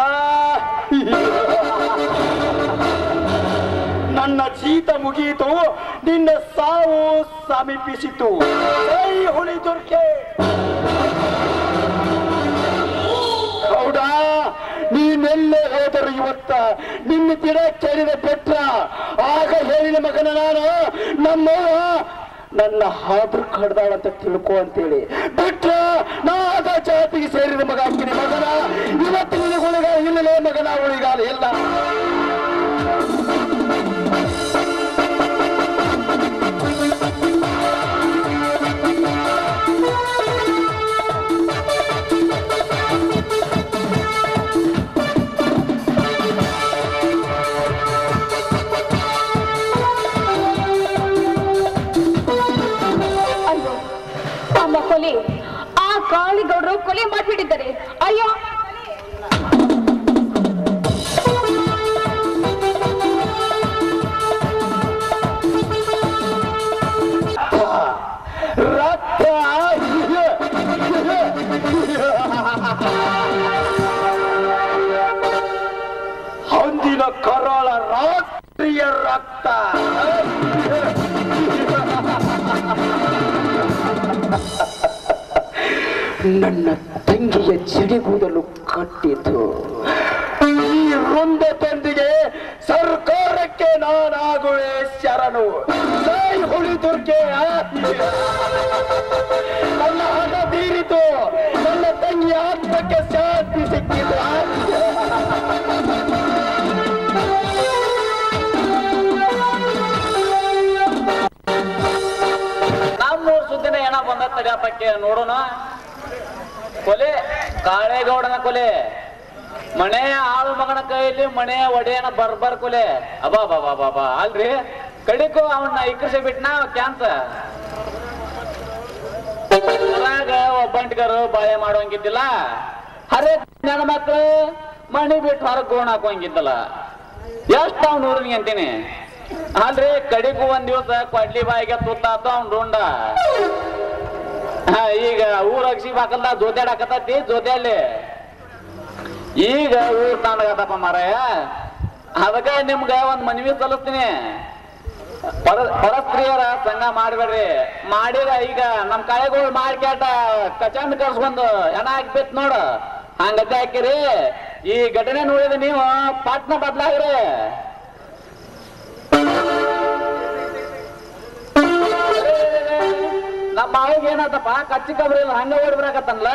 ನನ್ನ ಜೀತ ಮುಗಿಯಿತು ನಿನ್ನ ಸಾವು ಸಮೀಪಿಸಿತು ಜೈ ಹುಲಿ ದುರ್ಗೆ ಹೌದಾ ನೀನೆಲ್ಲೇ ಹೋದರು ಇವತ್ತ ನಿನ್ನ ತಿಡ ಕೇಳಿದ ಪೆಟ್ರ ಆಗ ಹೇಳಿದ ಮಗನ ನಾನು ನಮ್ಮವ್ವ ನನ್ನ ಹಾದ್ರು ಕಡ್ದಾಳಂತ ತಿಳ್ಕೊ ಅಂತೇಳಿ ಬಿಟ್ರ ನಾದ ಜಾತಿಗೆ ಸೇರಿದ ಮಗ ಅಂತೀನಿ ಮಗನ ಇವತ್ತು ನಿನಗೆ ಉಳಿಗಾಲ ಇಲ್ಲಲೇ ಮಗನ ಉಳಿಗಾಲ ಇಲ್ಲ ಅಯ್ಯೋ ಅಮ್ಮ ಕೊಲೆ ಆ ಕಾಳಿಗೌಡರು ಕೊಲೆ ಮಾಡ್ಬಿಟ್ಟಿದ್ದಾರೆ ಅಯ್ಯೋ ರಕ್ತ ಹಂದಿನ ಕರಾಳ ರಾತ್ರಿಯ ರಕ್ತ ನನ್ನ ತಂಗಿಯ ಸಿಡಿಗುದಲು ಕಟ್ಟಿತು ಈ ವೃಂದ ತಂದಿಗೆ ಸರ್ಕಾರ ನಾನು ಜೈ ಹುಳಿ ದುರ್ಗೆ ನನ್ನ ಹಣ ತೀರಿತು ನನ್ನ ತಂಗಿ ಆತ್ಮಕ್ಕೆ ಶಾಂತಿ ಸಿಕ್ಕಿತು ನಮ್ಮೂರ್ ಸುದ್ದಿನ ಏನ ಬಂದ ತಡಿಯಪ್ಪಕ್ಕೆ ನೋಡೋಣ ಕೊಲೆ ಕಾಳೇಗೌಡನ ಕೊಲೆ ಮನೆಯ ಆಳು ಮಗನ ಕೈಯಲ್ಲಿ ಮನೆಯ ಒಡೆಯನ ಬರ್ಬರ್ ಕೊಲೆ ಅಬಾ ಬಾಬಾ ಬಾಬಾ ಅಲ್ರಿ ಕಡಿಕು ಅವನ್ನ ಇಕ್ಕರಿಸಿ ಬಿಟ್ನ ಕ್ಯಾನ್ಸ ಊರಾಗ ಒಬ್ಬಂಟಿಗರು ಬಾಳೆ ಮಾಡೋಂಗಿದ್ದಿಲ್ಲ ಹರೇ ನನ್ನ ಮಕ್ಳು ಮಣಿ ಬಿಟ್ಟು ಹೊರಗೆ ಗೋಣ ಹಾಕೋಂಗಿದ್ದಲ್ಲ ಎಷ್ಟ್ ಅವ್ನ ಊರಿಗೆ ಅಂತೀನಿ ಅಲ್ರಿ ಕಡಿಗೂ ಒಂದ್ ದಿವಸ ಕೊಡ್ಲಿ ಬಾಯಿಗೆ ತುತ್ತಾತು ಅವ್ನ್ ರುಂಡ ಹಾ, ಈಗ ಊರ ಅಕ್ಷಿ ಬಾಕಲ್ದ ಜೋದ್ಯಾಡಕತ್ತೈತಿ ಜೋದ್ಯಾಲಿ ಈಗ ಊರ್ ತಾಂಡಗತ್ತಪ್ಪ ಮಾರಾಯ ಅದಕ್ಕ ನಿಮ್ಗ ಒಂದ್ ಮನವಿ ಸಲ್ಲಿಸ್ತೀನಿ ಪರ ಪರಸ್ತ್ರೀಯರ ಸಂಘ ಮಾಡ್ಬೇಡ್ರಿ ಮಾಡಿರ ಈಗ ನಮ್ ಕಳೆಗಳು ಮಾಡ್ಕ್ಯಾಟ ಕಚಂಡ್ ಕರ್ಸ್ಕೊಂಡು ಹೆಣ ಹಾಕ್ಬೇತ್ ನೋಡು ಹಂಗತ್ತೆ ಹಾಕಿರಿ ಈ ಘಟನೆ ನೋಡಿದ ನೀವು ಪಾಟ್ನ ಬದ್ಲಾಗ್ರಿ ನಮ್ಮ ಮಾವಿಗೆ ಏನಾತಪ್ಪ ಕಚ್ಚಿ ಕಬ್ರಿ ಇಲ್ಲ ಹಂಗ ಓಡಿ ಬರಾಕತ್ತನ್ಲ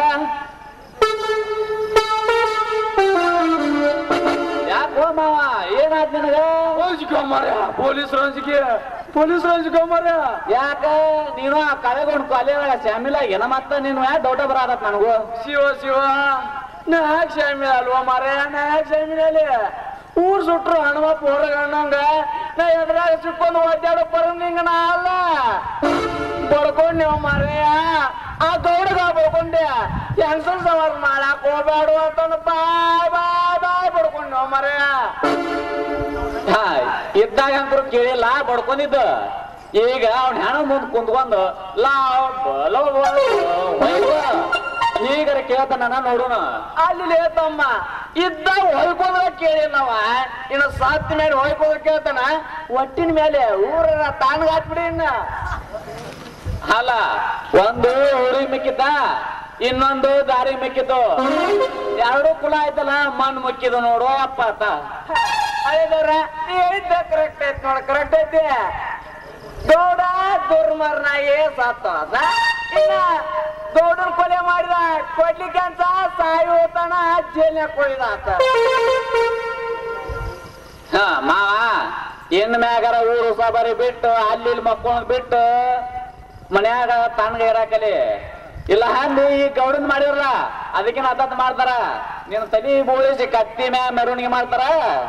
ಯಾಕೋ ಮಾವ ಏನಾದ್ ನಿನಗ ಮಾರ್ಯ ಪೊಲೀಸ್ ರಂಜಿಗೆ ಪೊಲೀಸ್ ರಂಜಿಗೆ ಮಾರ್ಯ ಯಾಕ ನೀನು ಆ ಕಳೆಗೊಂಡ್ ಕೊಲೆಗಳ ಶಾಮಿಲ ಏನ ಮತ್ತ ನೀನು ಯಾ ಡೌಟ ಬರಾದತ್ ನನಗೂ ಶಿವ ಶಿವ ನಾ ಯಾಕೆ ಶಾಮಿಲ್ ಅಲ್ವಾ ಮಾರ್ಯ ನಾ ಯಾಕೆ ಶಾಮಿಲ್ ಅಲ್ಲಿ ಊರ್ ಸುಟ್ರು ಹಣಮಪ್ಪ ಹೊರಗ ಅಣ್ಣಂಗ ನಾ ಎದ್ರಾಗ ಸಿಕ್ಕೊಂಡು ಒದ್ದಾಡೋ ಪರಂಗಿಂಗ ನಾ ಅಲ್ಲ ಬಡ್ಕೊಂಡ್ಯವ ಮಾರಯ್ಯ ಆ ಗೌಡಗ ಬಡ್ಕೊಂಡೆ ಹೆಂಗಸರ್ ಸವಾಲ್ ಮಾಡಾಕ್ ಹೋಗ್ಬೇಡ ಅಂತ ಬಾಯ್ ಬಾಯ್ ಬಾಯ್ ಬಡ್ಕೊಂಡ್ಯವ ಮಾರಯ್ಯ ಹಾ, ಇದ್ದಾಗ ಅಂಕರು ಕೇಳಿಲ್ಲ ಬಡ್ಕೊಂಡಿದ್ದು ಈಗ ಅವ್ನ ಹೆಣ ಮುಂದ್ ಕುಂತ್ಕೊಂಡು ಲಾವ್ ಲವ್ ಈಗರ ಕೇಳ್ತಾನ ನೋಡೋಣ ಅಲ್ಲಿ ತಮ್ಮ ಇದ್ದ ಹೊಯ್ಕೋದ್ರ ಕೇಳಿಲ್ಲವ ಇನ್ನು ಸಾತ್ ಮೇಲೆ ಹೊಯ್ಕೋದ್ರ ಕೇಳ್ತಾನ ಒಟ್ಟಿನ ಮೇಲೆ ಊರ ತಾನ್ಗ ಹಾಕ್ಬಿಡಿ ಇನ್ನ ಅಲ್ಲ ಒಂದು ಊರಿಗೆ ಮಿಕ್ಕಿದ್ದ ಇನ್ನೊಂದು ದಾರಿ ಮಿಕ್ಕಿದ್ದು ಎರಡು ಕುಲ ಆಯ್ತಲ್ಲ ಮಣ್ಣು ಮುಕ್ಕಿದ್ದು ನೋಡು ಅಪ್ಪ ಆತ ಅದೇದವ್ರ ಹೇಳಿದ್ದ ಕರೆಕ್ಟ್ ಐತ್ ನೋಡ ಕರೆಕ್ಟ್ ಐತಿ ಗೌಡ ದುರ್ಮರ್ನಾಗೆ ಸತ್ತ ಇನ್ನ ಗೌಡನ್ ಕೊಲೆ ಮಾಡಿದ ಕೊಡ್ಲಿಕ್ಕೆ ಅಂತ ಸಾಯಿ ಹೋತಾನ ಜೈಲ್ನಾಗ ಕೊಯ್ದ ಆತ ಹಾ ಮಾವ ಇನ್ ಮ್ಯಾಗಾರ ಊರು ಸಬರಿ ಬಿಟ್ಟು ಅಲ್ಲಿ ಇಲ್ಲಿ ಮಕ್ಕೊಂಡ್ ಬಿಟ್ಟು ಮನ್ಯಾಗ ತಣ್ಣಗ ಇರಾಕಲಿ ಇಲ್ಲ ಹಂದಿ ಈ ಗೌಡನ್ ಮಾಡಿರಲ್ಲ ಅದಕ್ಕೆ ಅತತ್ ಮಾಡ್ತಾರ ನಿನ್ ತಲಿ ಬೋಳಿಸಿ ಕತ್ತಿ ಮ್ಯಾ ಮೆರವಣಿಗೆ ಮಾಡ್ತಾರ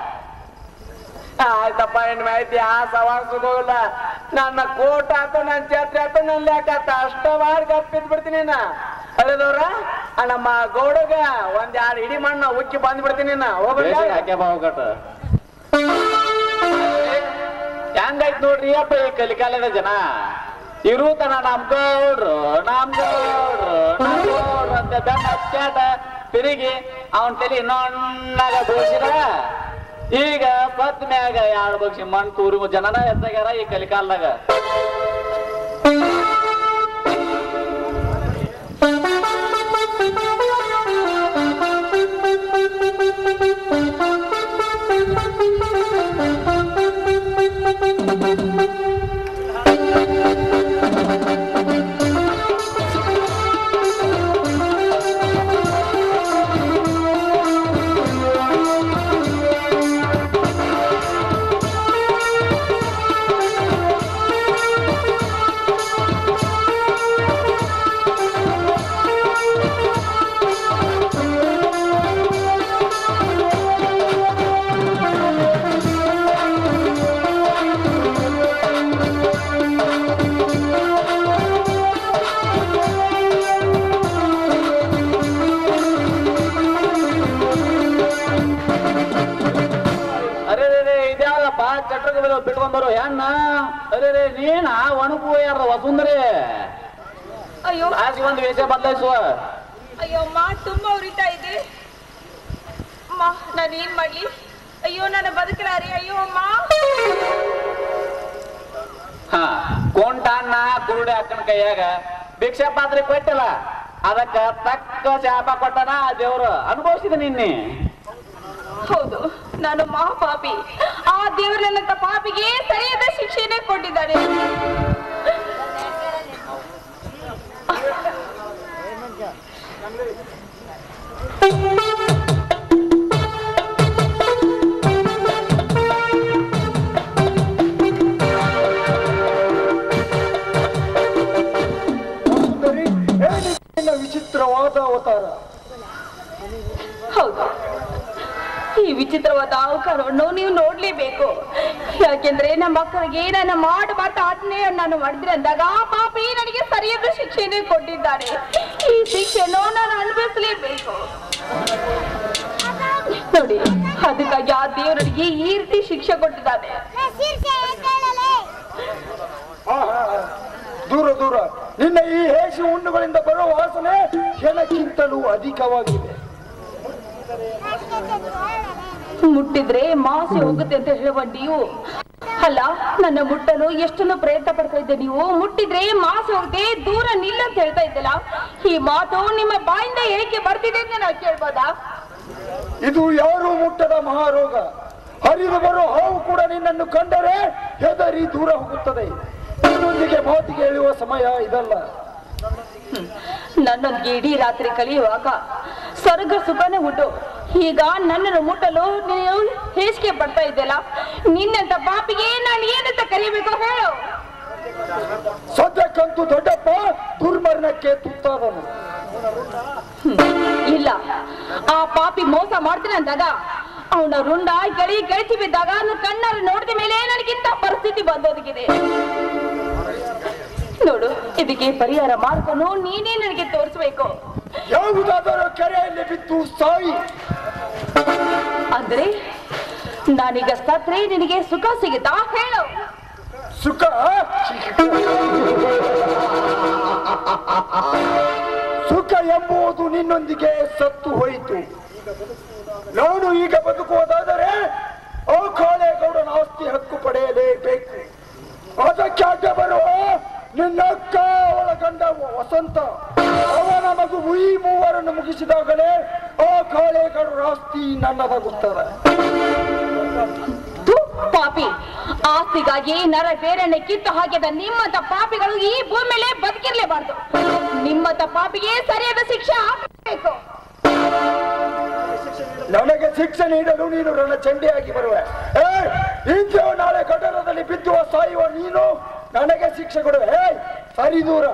ಆಯ್ತಪ್ಪ ಹೆಣ್ಣು ಐತಿ ಆ ಸವಾಲ್ ಸಿಗೋಲ್ಲ ನನ್ನ ಕೋಟ್ ಆತು ನನ್ನ ಛತ್ರಿ ಆತು ನನ್ನ ಲೆಕ್ಕ ಆತ ಅಷ್ಟ ಮಾಡಿ ಗಪ್ಪಿದ್ ಬಿಡ್ತೀನಿ ನಾ ಅಳೆದವ್ರ ನಮ್ಮ ಗೌಡಗ ಒಂದ್ ಎರಡು ಇಡಿ ಮಣ್ಣ ಉಕ್ಕಿ ಬಂದ್ ಬಿಡ್ತೀನಿ ನಾ ಹೋಗ್ಬೇಕ ಹಾಕ್ಯ ಬಾವುಗಟ್ಟ ಹೆಂಗೈತ್ ನೋಡ್ರಿ ಅಪ್ಪ ಈ ಕಲಿಕಾಲದ ಜನ ಇರುತನ ನಮ್ ಗೌಡ್ರು ನಮ್ ಗೌಡ್ರು ನಮ್ ಗೌಡ್ರು ಅಂತ ಬೆನ್ನ ಹಚ್ಚಾಟ ತಿರುಗಿ ಅವನ್ ತಲೆ ನಣ್ಣಾಗ ಬೋಸಿದ ಈಗ ಸತ್ ಮ್ಯಾಗ ಎರಡು ಬಗ್ಸಿ ಮಣ್ ತೂರಿ ಜನನ ಎತ್ತಾಗ್ಯಾರ ಈ ಕಲಿಕಾಲದಾಗ ಅರೆ ರೇ ಇದ್ಯಾವಪ್ಪ ಚಟ್ರಗ ಬಿಟ್ಕೊಂಡ್ ಬರೋ ಹೆಣ್ಣ ಅರೆ ರೇ ನೀನ ಒಣಗು ಯಾರ ವಸುಂದರಿ ಅಯ್ಯೋ ಆಸಿ ಒಂದು ವೇಷ ಬದಲಾಯಿಸುವ ಅಯ್ಯೋ ಅಮ್ಮ ತುಂಬಾ ಉರಿತಾ ಇದೆ ಅಮ್ಮ ನಾನು ಏನ್ ಮಾಡ್ಲಿ ಅಯ್ಯೋ ನನ್ನ ಬದುಕಲಾರಿ ಅಯ್ಯೋ ಅಮ್ಮ ಹಾ ಕೊಂಟಣ್ಣ ಕುರುಡೆ ಅಕ್ಕನ ಕೈಯಾಗ ಭಿಕ್ಷಾ ಪಾತ್ರೆ ಕೊಟ್ಟಿಲ್ಲ ಅದಕ್ಕ ತಕ್ಕ ಶಾಪ ಕೊಟ್ಟನ ಆ ದೇವ್ರು ಅನುಭವಿಸಿದ ನಿನ್ನೆ ಹೌದು ನಾನು ಮಹಾಪಾಪಿ ಆ ದೇವರನ್ನಂತ ಪಾಪಿಗೆ ಸರಿಯಾದ ಶಿಕ್ಷೆನೇ ಕೊಟ್ಟಿದ್ದಾನೆ ಸುಂದರಿ ಏನಿದು ನಿನ್ನ ವಿಚಿತ್ರವಾದ ಅವತಾರ ಹೌದು ಈ ವಿಚಿತ್ರವಾದ ಅವಕಾಶವನ್ನು ನೀವು ನೋಡ್ಲೇಬೇಕು ಯಾಕೆಂದ್ರೆ ನಮ್ಮ ಮಕ್ಕಳಿಗೆ ನನ್ನ ಮಾಡಬಾರ್ದ ಆಜ್ಞೆ ನಾನು ಮಾಡಿದ್ರೆ ಅಂದಾಗ ಆ ಪಾಪಿ ನನಗೆ ಸರಿಯಾದ ಶಿಕ್ಷೆನೇ ಕೊಟ್ಟಿದ್ದಾರೆ ಈ ಶಿಕ್ಷೆಯನ್ನು ನಾನು ಅನುಭವಿಸಲೇಬೇಕು ನೋಡಿ ಅದಕ್ಕಾಗಿ ಆ ದೇವರಿಗೆ ಈ ರೀತಿ ಶಿಕ್ಷೆ ಕೊಟ್ಟಿದ್ದಾನೆ ಆಹಾ, ದೂರ ದೂರ ನಿನ್ನ ಈ ಹೇಸಿ ಹುಣ್ಣುಗಳಿಂದ ಬರೋ ವಾಸನೆ ಹೆಣಕ್ಕಿಂತಲೂ ಅಧಿಕವಾಗಿದೆ ಮುಟ್ಟಿದ್ರೆ ಮಾಸಿ ಹೋಗುತ್ತೆ ಅಂತ ಹೇಳುವ ನೀವು ಅಲ್ಲ ನನ್ನ ಮುಟ್ಟಲು ಎಷ್ಟೊಂದು ಪ್ರಯತ್ನ ಪಡ್ತಾ ಇದ್ದೆ ನೀವು ಮುಟ್ಟಿದ್ರೆ ಮಾಸಿ ಹೋಗುತ್ತೆ ದೂರ ನಿಲ್ಲ ಅಂತ ಹೇಳ್ತಾ ಇದ್ದಲ್ಲ ಈ ಮಾತು ನಿಮ್ಮ ಬಾಯಿಂದ ಏಕೆ ಬರ್ತಿದೆ ಅಂತ ನಾವು ಕೇಳ್ಬೋದಾ ಇದು ಯಾರೂ ಮುಟ್ಟದ ಮಹಾರೋಗ ಹರಿದು ಬರೋ ಹಾವು ಕೂಡ ನಿನ್ನನ್ನು ಕಂಡರೆ ಹೆದರಿ ದೂರ ಹೋಗುತ್ತದೆ ನಿನ್ನೊಂದಿಗೆ ಮಾತಿಗೆ ಹೇಳುವ ಸಮಯ ಇದಲ್ಲ ನನ್ನೊಂದಿಗೆ ಇಡೀ ರಾತ್ರಿ ಕಳೆಯುವಾಗ ಸ್ವರ್ಗ ಸುಖನೇ ಉಂಟು ಈಗ ನನ್ನನ್ನು ಮುಟ್ಟಲು ನೀವು ಹೇಸಿಗೆ ಪಡ್ತಾ ಇದ್ದಲ್ಲ ನಿನ್ನಂತ ಪಾಪಿಗೆ ನಾನು ಏನಂತ ಕರಿಬೇಕು ಹೇಳು ಸದ್ಯಕ್ಕಂತೂ ದೊಡ್ಡಪ್ಪ ದುರ್ಮರಣಕ್ಕೆ ತುತ್ತಾದನು ಇಲ್ಲ ಆ ಪಾಪಿ ಮೋಸ ಮಾಡ್ತೀನಿ ಅಂದಾಗ ಅವನ ರುಂಡ ಗಳಿ ಗೆಳತಿ ಬಿದ್ದಾಗ ನಾನು ಕಣ್ಣಲ್ಲಿ ನೋಡಿದ ಮೇಲೆ ನನಗಿಂತ ಪರಿಸ್ಥಿತಿ ಬಂದೊದಗಿದೆ ನೋಡು ಇದಕ್ಕೆ ಪರಿಹಾರ ಮಾರ್ಗನು ನೀನೇ ನನಗೆ ತೋರಿಸ್ಬೇಕು ಯಾವುದಾದರೂ ಕೆರೆಯಲ್ಲಿ ಬಿದ್ದು ಸಾಯಿ ಅಂದ್ರೆ ನಾನೀಗ ಸತ್ರೆ ನಿನಗೆ ಸುಖ ಸಿಗುತ್ತಾ ಹೇಳು ಸುಖ ಸುಖ ಎಂಬುದು ನಿನ್ನೊಂದಿಗೆ ಸತ್ತು ಹೋಯಿತು ನಾನು ಈಗ ಬದುಕುವುದಾದರೆ ಆ ಕಾಳೇಗೌಡನ ಆಸ್ತಿ ಹಕ್ಕು ಪಡೆಯಲೇಬೇಕು ಅದಕ್ಕೆ ಅಡ್ಡ ಬರುವ ನಿನ್ನ ಅಕ್ಕ ಅವಳ ಗಂಡ ವಸಂತ ಅವನ ಮಗು ಈ ಮೂವರನ್ನು ಮುಗಿಸಿದಾಗಲೇ ಆ ಕಾಳೇಗೌಡರ ಆಸ್ತಿ ನನ್ನದಾಗುತ್ತದೆ ಥು, ಪಾಪಿ ಆಸ್ತಿಗಾಗಿ ನರ ಬೇರೆನೆ ಕಿತ್ತು ಹಾಕಿದ ನಿಮ್ಮಂತ ಪಾಪಿಗಳು ಈ ಭೂಮಿ ಮೇಲೆ ಬದುಕಿರ್ಲೇಬಾರ್ದು ನಿಮ್ಮಂತ ಪಾಪಿಗೆ ಸರಿಯಾದ ಶಿಕ್ಷೆ ಹಾಕಬೇಕು ನನಗೆ ಶಿಕ್ಷೆ ನೀಡಲು ನೀನು ನನ್ನ ಚಂಡಿಯಾಗಿ ಬರುವೆ ಏ ಇಂಥವ ನಾಳೆ ಗಡರದಲ್ಲಿ ಬಿದ್ದುವ ಸಾಯುವ ನೀನು ನನಗೆ ಶಿಕ್ಷೆ ಕೊಡುವೆ ಏ ಸರಿ ದೂರ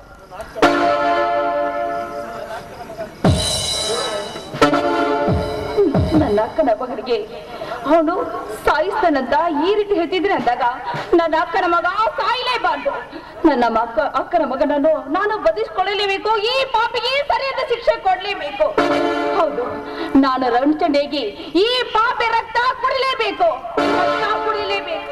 ನನ್ನ ಅಕ್ಕನ ಮಗನಿಗೆ ಅವನು ಸಾಯಿಸ್ತಾನಂತ ಈ ರೀತಿ ಹೇಳ್ತಿದ್ರೆ ಅಂದಾಗ ನನ್ನ ಅಕ್ಕನ ಮಗ ಸಾಯಲೇಬಾರ್ದು ನನ್ನ ಮಕ್ಕ ಅಕ್ಕನ ಮಗನನ್ನು ನಾನು ಬದಿಸ್ಕೊಳ್ಳಲೇಬೇಕು ಈ ಪಾಪಿಗೆ ಸರಿಯಾದ ಶಿಕ್ಷೆ ಕೊಡ್ಲೇಬೇಕು ಹೌದು ನಾನು ರಣಚಂಡಿಯಾಗಿ ಈ ಪಾಪಿ ರಕ್ತ ಕುಡಿಲೇಬೇಕು ರಕ್ತ ಕುಡಿಲೇಬೇಕು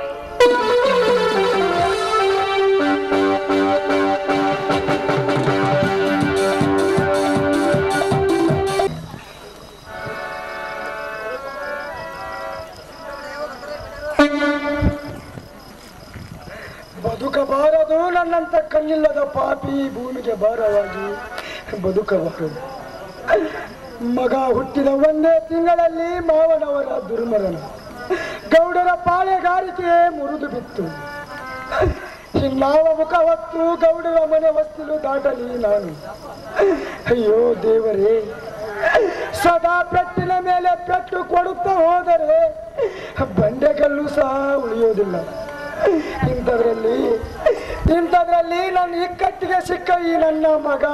ಬದುಕಬಾರದು ನನ್ನಂತ ಕಣ್ಣಿಲ್ಲದ ಪಾಪಿ ಭೂಮಿಗೆ ಭಾರವಾಗಿ ಬದುಕಬಾರದು ಮಗ ಹುಟ್ಟಿದ ಒಂದೇ ತಿಂಗಳಲ್ಲಿ ಮಾವನವರ ದುರ್ಮರಣ ಗೌಡರ ಪಾಳೆಗಾರಿಕೆ ಮುರಿದು ಬಿತ್ತು ಇನ್ನಾವ ಮುಖ ಹೊತ್ತು ಗೌಡರ ಮನೆ ಹೊಸ್ತಿಲು ದಾಟಲಿ ನಾನು ಅಯ್ಯೋ ದೇವರೇ ಸದಾ ಪೆಟ್ಟಿನ ಮೇಲೆ ಪೆಟ್ಟು ಕೊಡುತ್ತಾ ಹೋದರೆ ಬಂಡೆಗಲ್ಲು ಸಹ ಉಳಿಯೋದಿಲ್ಲ ಇಂಥದ್ರಲ್ಲಿ ಇಂಥದ್ರಲ್ಲಿ ನನ್ನ ಇಕ್ಕಟ್ಟಿಗೆ ಸಿಕ್ಕ ಈ ನನ್ನ ಮಗ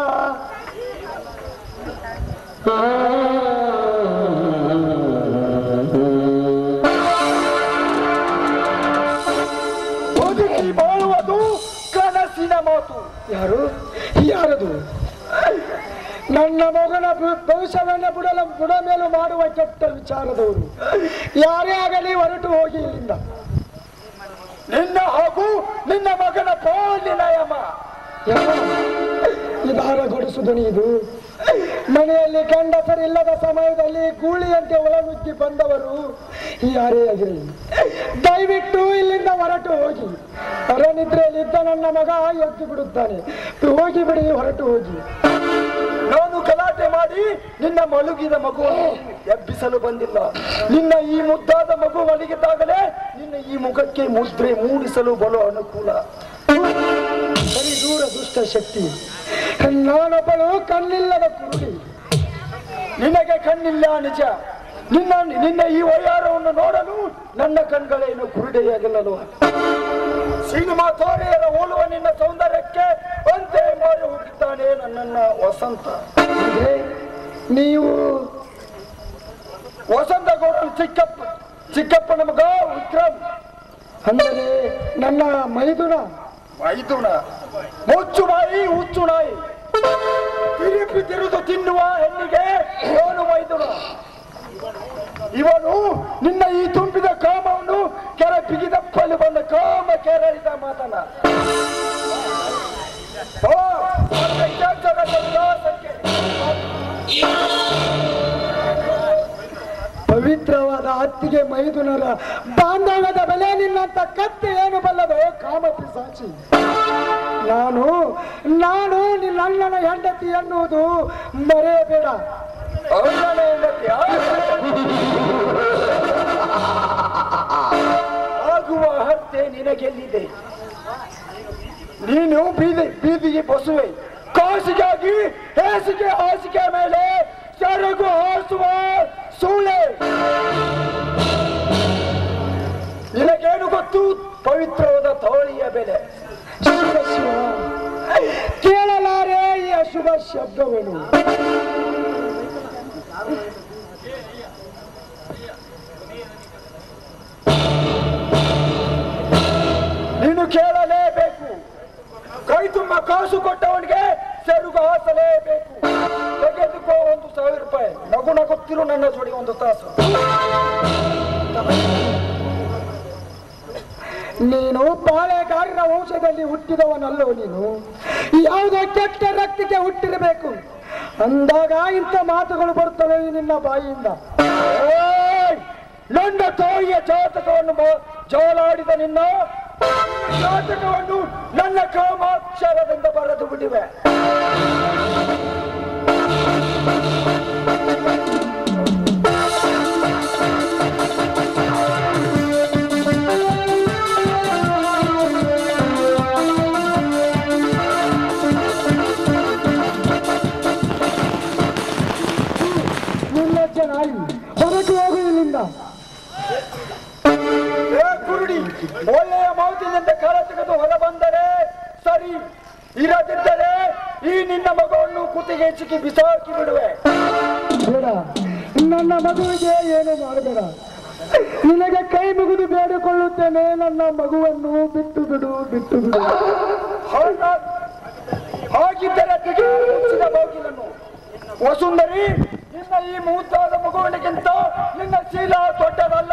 ಬದುಕಿ ಬಾಳುವುದು ಕನಸಿನ ಮಾತು ಯಾರು ಯಾರದು ನನ್ನ ಮಗನ ಭ- ಭವಿಷ್ಯವನ್ನ ಬುಡಲ ಬುಡ ಮೇಲೂ ಮಾಡುವ ಕೆಟ್ಟ ವಿಚಾರದವರು ಯಾರೇ ಆಗಲಿ ಹೊರಟು ಹೋಗಿ ಇಲ್ಲಿಂದ ನಿನ್ನ ಹಾಗೂ ನಿನ್ನ ಮಗನ ಪಾಲಿನ ಯಮ ನಿಧಾನ ಗೊಡಿಸುದನಿ ಇದು ಮನೆಯಲ್ಲಿ ಗಂಡಸರಿಲ್ಲದ ಸಮಯದಲ್ಲಿ ಗೂಳಿಯಂತೆ ಒಳನುಗ್ಗಿ ಬಂದವರು ಯಾರೇ ಆಗಿರಲಿ ದಯವಿಟ್ಟು ಇಲ್ಲಿಂದ ಹೊರಟು ಹೋಗಿ ಅರನಿದ್ರೆಯಲ್ಲಿ ಇದ್ದ ನನ್ನ ಮಗ ಎದ್ದು ಬಿಡುತ್ತಾನೆ ಹೋಗಿ ಬಿಡಿ ಹೊರಟು ಹೋಗಿ ನಾನು ಗಲಾಟೆ ಮಾಡಿ ಮಾಡಿ ನಿನ್ನ ಮಲಗಿದ ಮಗುವನ್ನು ಎಬ್ಬಿಸಲು ಬಂದಿಲ್ಲ ನಿನ್ನ ಈ ಮುದ್ದಾದ ಮಗು ಮಲಗಿದ್ದಾಗಲೇ ನಿನ್ನ ಈ ಮುಖಕ್ಕೆ ಮುದ್ರೆ ಮೂಡಿಸಲು ಬಲು ಅನುಕೂಲ ಬರೀ ದೂರ ದುಷ್ಟ ಶಕ್ತಿ ನಾನೊಬ್ಬಳು ಕಣ್ಣಿಲ್ಲದ ಕುರುಡಿ ನಿನಗೆ ಕಣ್ಣಿಲ್ಲ ನಿಜ ನಿನ್ನ ನಿನ್ನ ಈ ವಯ್ಯಾರವನ್ನು ನೋಡಲು ನನ್ನ ಕಣ್ಗಳೇನು ಕುರುಡೆಯಾಗಲ್ಲಲು ಸಿನಿಮಾ ತೋರೆಯರ ಹೋಲುವ ನಿನ್ನ ಸೌಂದರ್ಯಕ್ಕೆ ಅಂತೆ ಮಾರಿ ಹೋಗಿದ್ದಾನೆ ನನ್ನನ್ನ ವಸಂತ ಅಂದ್ರೆ ನೀವು ವಸಂತ ಗೌಡನ ಚಿಕ್ಕಪ್ಪ ಚಿಕ್ಕಪ್ಪನ ಮಗ ವಿಕ್ರಮ್ ಅಂದರೆ ನನ್ನ ಮೈದುನ ಮೈದುನ ಮುಚ್ಚು ಬಾಯಿ ಹುಚ್ಚು ನಾಯಿ ತಿರುಪಿ ತಿರುದು ತಿನ್ನುವ ಹೆಣ್ಣಿಗೆ ಇವನು ಮೈದುನ ಇವನು ನಿನ್ನ ಈ ತುಂಬಿದ ಕಾಮವನ್ನು ಕೆರ ಬಿಗಿದಪ್ಪಲ್ಲಿ ಬಂದ ಕಾಮ ಕೆರಳಿದ ಮಾತನ ಓ, ಅದಕ್ಕೆ ಜಗತ್ತಲ್ಲಿ ದಾಸಕ್ಕೆ. ಪವಿತ್ರವಾದ ಅತ್ತಿಗೆ ಮೈದುನರ ಬಾಂಧವ್ಯದ ಬೆಲೆ ನಿನ್ನಂತ ಕತ್ತಿ ಏನು ಬಲ್ಲದು ಕಾಮ ಪಿಸಾಚಿ ನಾನು ನಾನು ನಿನ್ನ ಅಣ್ಣನ ಹೆಂಡತಿ ಎನ್ನುವುದು ಮರೆಯಬೇಡ ಅಣ್ಣನ ಹೆಂಡತಿಯ ಆಗುವ ಹತ್ಯೆ ನಿನಗೆಲ್ಲಿದೆ ನೀನು ಬೀದಿ ಬೀದಿಗೆ ಬಸುವೆ ಕಾಸಿಗಾಗಿ ಹೇಸಿಗೆ ಹಾಸಿಗೆ ಮೇಲೆ ಸೆರಗು ಹಾಸುವ ಸೂಳೆ ನಿನಗೇನು ಗೊತ್ತು ಪವಿತ್ರವಾದ ತೋಳಿಯ ಬೆಲೆ ಶಿವ ಶಿವ ಕೇಳಲಾರೆ ಈ ಅಶುಭ ಶಬ್ದವೇನು ನೀನು ಕೇಳಲೇಬೇಕು ಕೈ ತುಂಬ ಕಾಸು ಕೊಟ್ಟವನಿಗೆ ಸೆರುಗು ಹಾಸಲೇಬೇಕು ತೆಗೆದುಕೋ ಒಂದು ಸಾವಿರ ರೂಪಾಯಿ ನಗು ನಗುತ್ತಿರು ನನ್ನ ಜೋಡಿ ಒಂದು ತಾಸು ನೀನು ಪಾಳೆಗಾರರ ವಂಶದಲ್ಲಿ ಹುಟ್ಟಿದವನಲ್ಲೋ ನೀನು ಯಾವುದೋ ಕೆಟ್ಟ ರಕ್ತಕ್ಕೆ ಹುಟ್ಟಿರಬೇಕು ಅಂದಾಗ ಇಂಥ ಮಾತುಗಳು ಬರ್ತವೆ ಈ ನಿನ್ನ ಬಾಯಿಯಿಂದ ಏಯ್! ನನ್ನ ತಾಯಿಯ ಜಾತಕವನ್ನು ಬ- ಜೋಲಾಡಿದ ನಿನ್ನ ಜಾತಕವನ್ನು ನನ್ನ ಕಾಮಾಕ್ಷರದಿಂದ ಬರೆದು ಬಿಟ್ಟಿವೆ ನಿರ್ಲಜ್ಜ ನಾಯಿ ಹೊರಟು ಹೋಗು ಇಲ್ಲಿಂದ ಏ ಕುರುಡಿ ಒಳ್ಳೆಯ ಮಾತಿನಿಂದ ಕರ ತೆಗೆದು ಹೊರ ಬಂದರೆ ಸರಿ ಇರದಿದ್ದರೆ ಈ ನಿನ್ನ ಮಗುವನ್ನು ಕುತ್ತಿಗೆ ಚಿಕ್ಕಿ ಬಿಸಾಕಿ ಬಿಡುವೆ ಬೇಡ ನನ್ನ ಮಗುವಿಗೆ ಏನು ಮಾಡಬೇಡ ನಿನಗೆ ಕೈ ಮುಗಿದು ಬೇಡಿಕೊಳ್ಳುತ್ತೇನೆ ನನ್ನ ಮಗುವನ್ನು ಬಿಟ್ಟು ಬಿಡು ಬಿಟ್ಟು ಬಿಡು ಹಾಗಿದ್ದರೆ ತೆಗೆದು ಮುಚ್ಚಿದ ಬಾಗಿಲನ್ನು ವಸುಂದರಿ ನಿನ್ನ ಈ ಮುಹೂರ್ತಾದ ಮಗುವಿನಗಿಂತ ನಿನ್ನ ಶೀಲ ದೊಡ್ಡದಲ್ಲ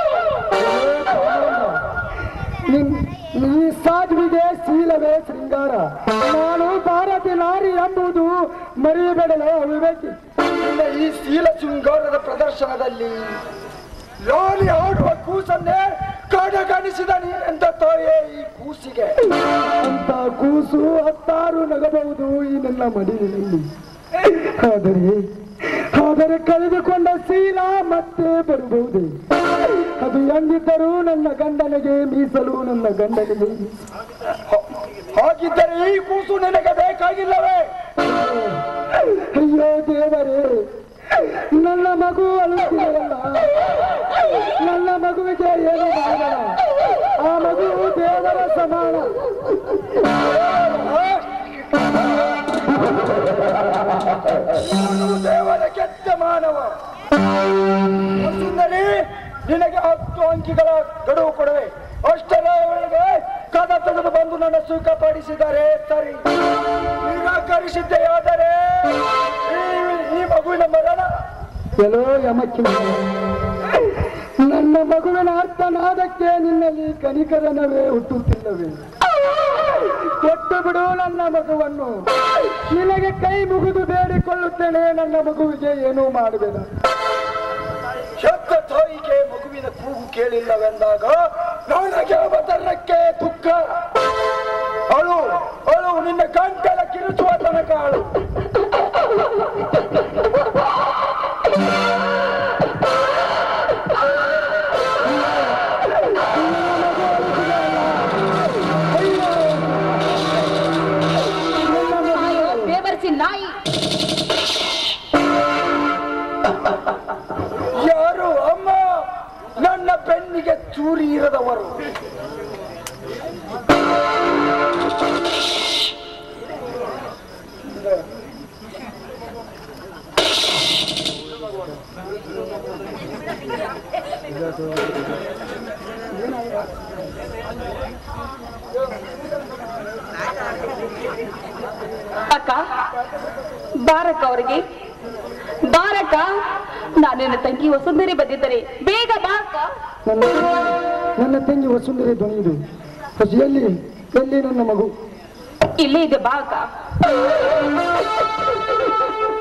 ನಿನ್- ಈ ಸಾಧ್ವಿಗೆ ಶೀಲವೇ ಶೃಂಗಾರ ನಾನು ಭಾರತಿ ನಾರಿ ಎಂಬುದು ಮರೆಯಬೇಡಲೇ ಅವಿವೇಕಿ ನಿನ್ನ ಈ ಶೀಲ ಶೃಂಗಾರದ ಪ್ರದರ್ಶನದಲ್ಲಿ ಲೋಲಿ ಆಡುವ ಕೂಸನ್ನೇ ಕಡೆಗಣಿಸಿದ ನೀನೆಂತ ತಾಯೇ ಈ ಕೂಸಿಗೆ ಅಂತ ಕೂಸು ಹತ್ತಾರು ನಗಬಹುದು ಈ ನನ್ನ ಮಡಿಲಿನಲ್ಲಿ ಆದರೆ ಆದರೆ ಕಳೆದುಕೊಂಡ ಶೀಲ ಮತ್ತೆ ಬರಬಹುದು ಅದು ಎಂದಿದ್ದರೂ ನನ್ನ ಗಂಡನಿಗೆ ಮೀಸಲು ನನ್ನ ಗಂಡನಿಗೆ ಹಾಗಿದ್ದರೆ ಈ ಕೂಸು ನಿನಗೆ ಬೇಕಾಗಿಲ್ಲವೇ ಅಯ್ಯೋ ದೇವರೇ ನನ್ನ ಮಗು ಅಳುತ್ತಿದೆಯಲ್ಲ ನನ್ನ ಮಗುವಿಗೆ ಏನು ಮಾಡಲ್ಲ ಆ ಮಗು ದೇವರ ಸಮಾನ ನಾನು ದೇವರ ಕೆಟ್ಟ ಮಾನವ ಸುಂದರಿ ನಿನಗೆ ಹತ್ತು ಅಂಕಿಗಳ ಗಡುವು ಕೊಡುವೆ ಅಷ್ಟರ ಒಳಗೆ ಕದ ತೆಗೆದು ಬಂದು ನನ್ನ ಸುಖಪಡಿಸಿದರೆ ಸರಿ ನಿರಾಕರಿಸಿದ್ದೆಯಾದರೆ ಈ- ಈ ಮಗುವಿನ ಮರಣ ಎಲ್ಲೋ ಯಮಕ್ಕಿ ನನ್ನ ಮಗುವಿನ ಅರ್ಥನಾದಕ್ಕೆ ನಿನ್ನಲ್ಲಿ ಕನಿಕರನವೇ ಹುಟ್ಟುತ್ತಿಲ್ಲವೇ ಕೊಟ್ಟು ಬಿಡು ನನ್ನ ಮಗುವನ್ನು ನಿನಗೆ ಕೈ ಮುಗಿದು ಬೇಡಿಕೊಳ್ಳುತ್ತೇನೆ ನನ್ನ ಮಗುವಿಗೆ ಏನೂ ಮಾಡಬೇಡ ಹೆತ್ತ ತಾಯಿಗೆ ಮಗುವಿನ ಕೂಗು ಕೇಳಿಲ್ಲವೆಂದಾಗ ನನಗೆ ಅವತರಣಕ್ಕೆ ದುಃಖ ಅಳು ಅಳು ನಿನ್ನ ಗಂಟಲ ಕಿರುಚುವ ತನಕ ಅಳು ಅಯ್ಯೋ ಬೇಬರ್ಸಿ ನಾಯಿ ಯಾರು ಅಮ್ಮ ನನ್ನ ಬೆನ್ನಿಗೆ ಚೂರಿ ಇರದವರು ಅಕ್ಕ ಬಾರಕ್ಕ ಅವರಿಗೆ ಬಾರಕ್ಕ ನಾನಿನ್ನ ತಂಗಿ ವಸುಂಧರಿ ಬಂದಿದ್ದರೆ ಬೇಗ ಬಾ ಅಕ್ಕ ನನ್ನ ನನ್ನ ತಂಗಿ ವಸುಂಧರೆ ಧ್ವನಿ ಇದು ಅದು ಎಲ್ಲಿ ಎಲ್ಲಿ ನನ್ನ ಮಗು ಇಲ್ಲೇ ಇದೆ ಬಾ ಅಕ್ಕ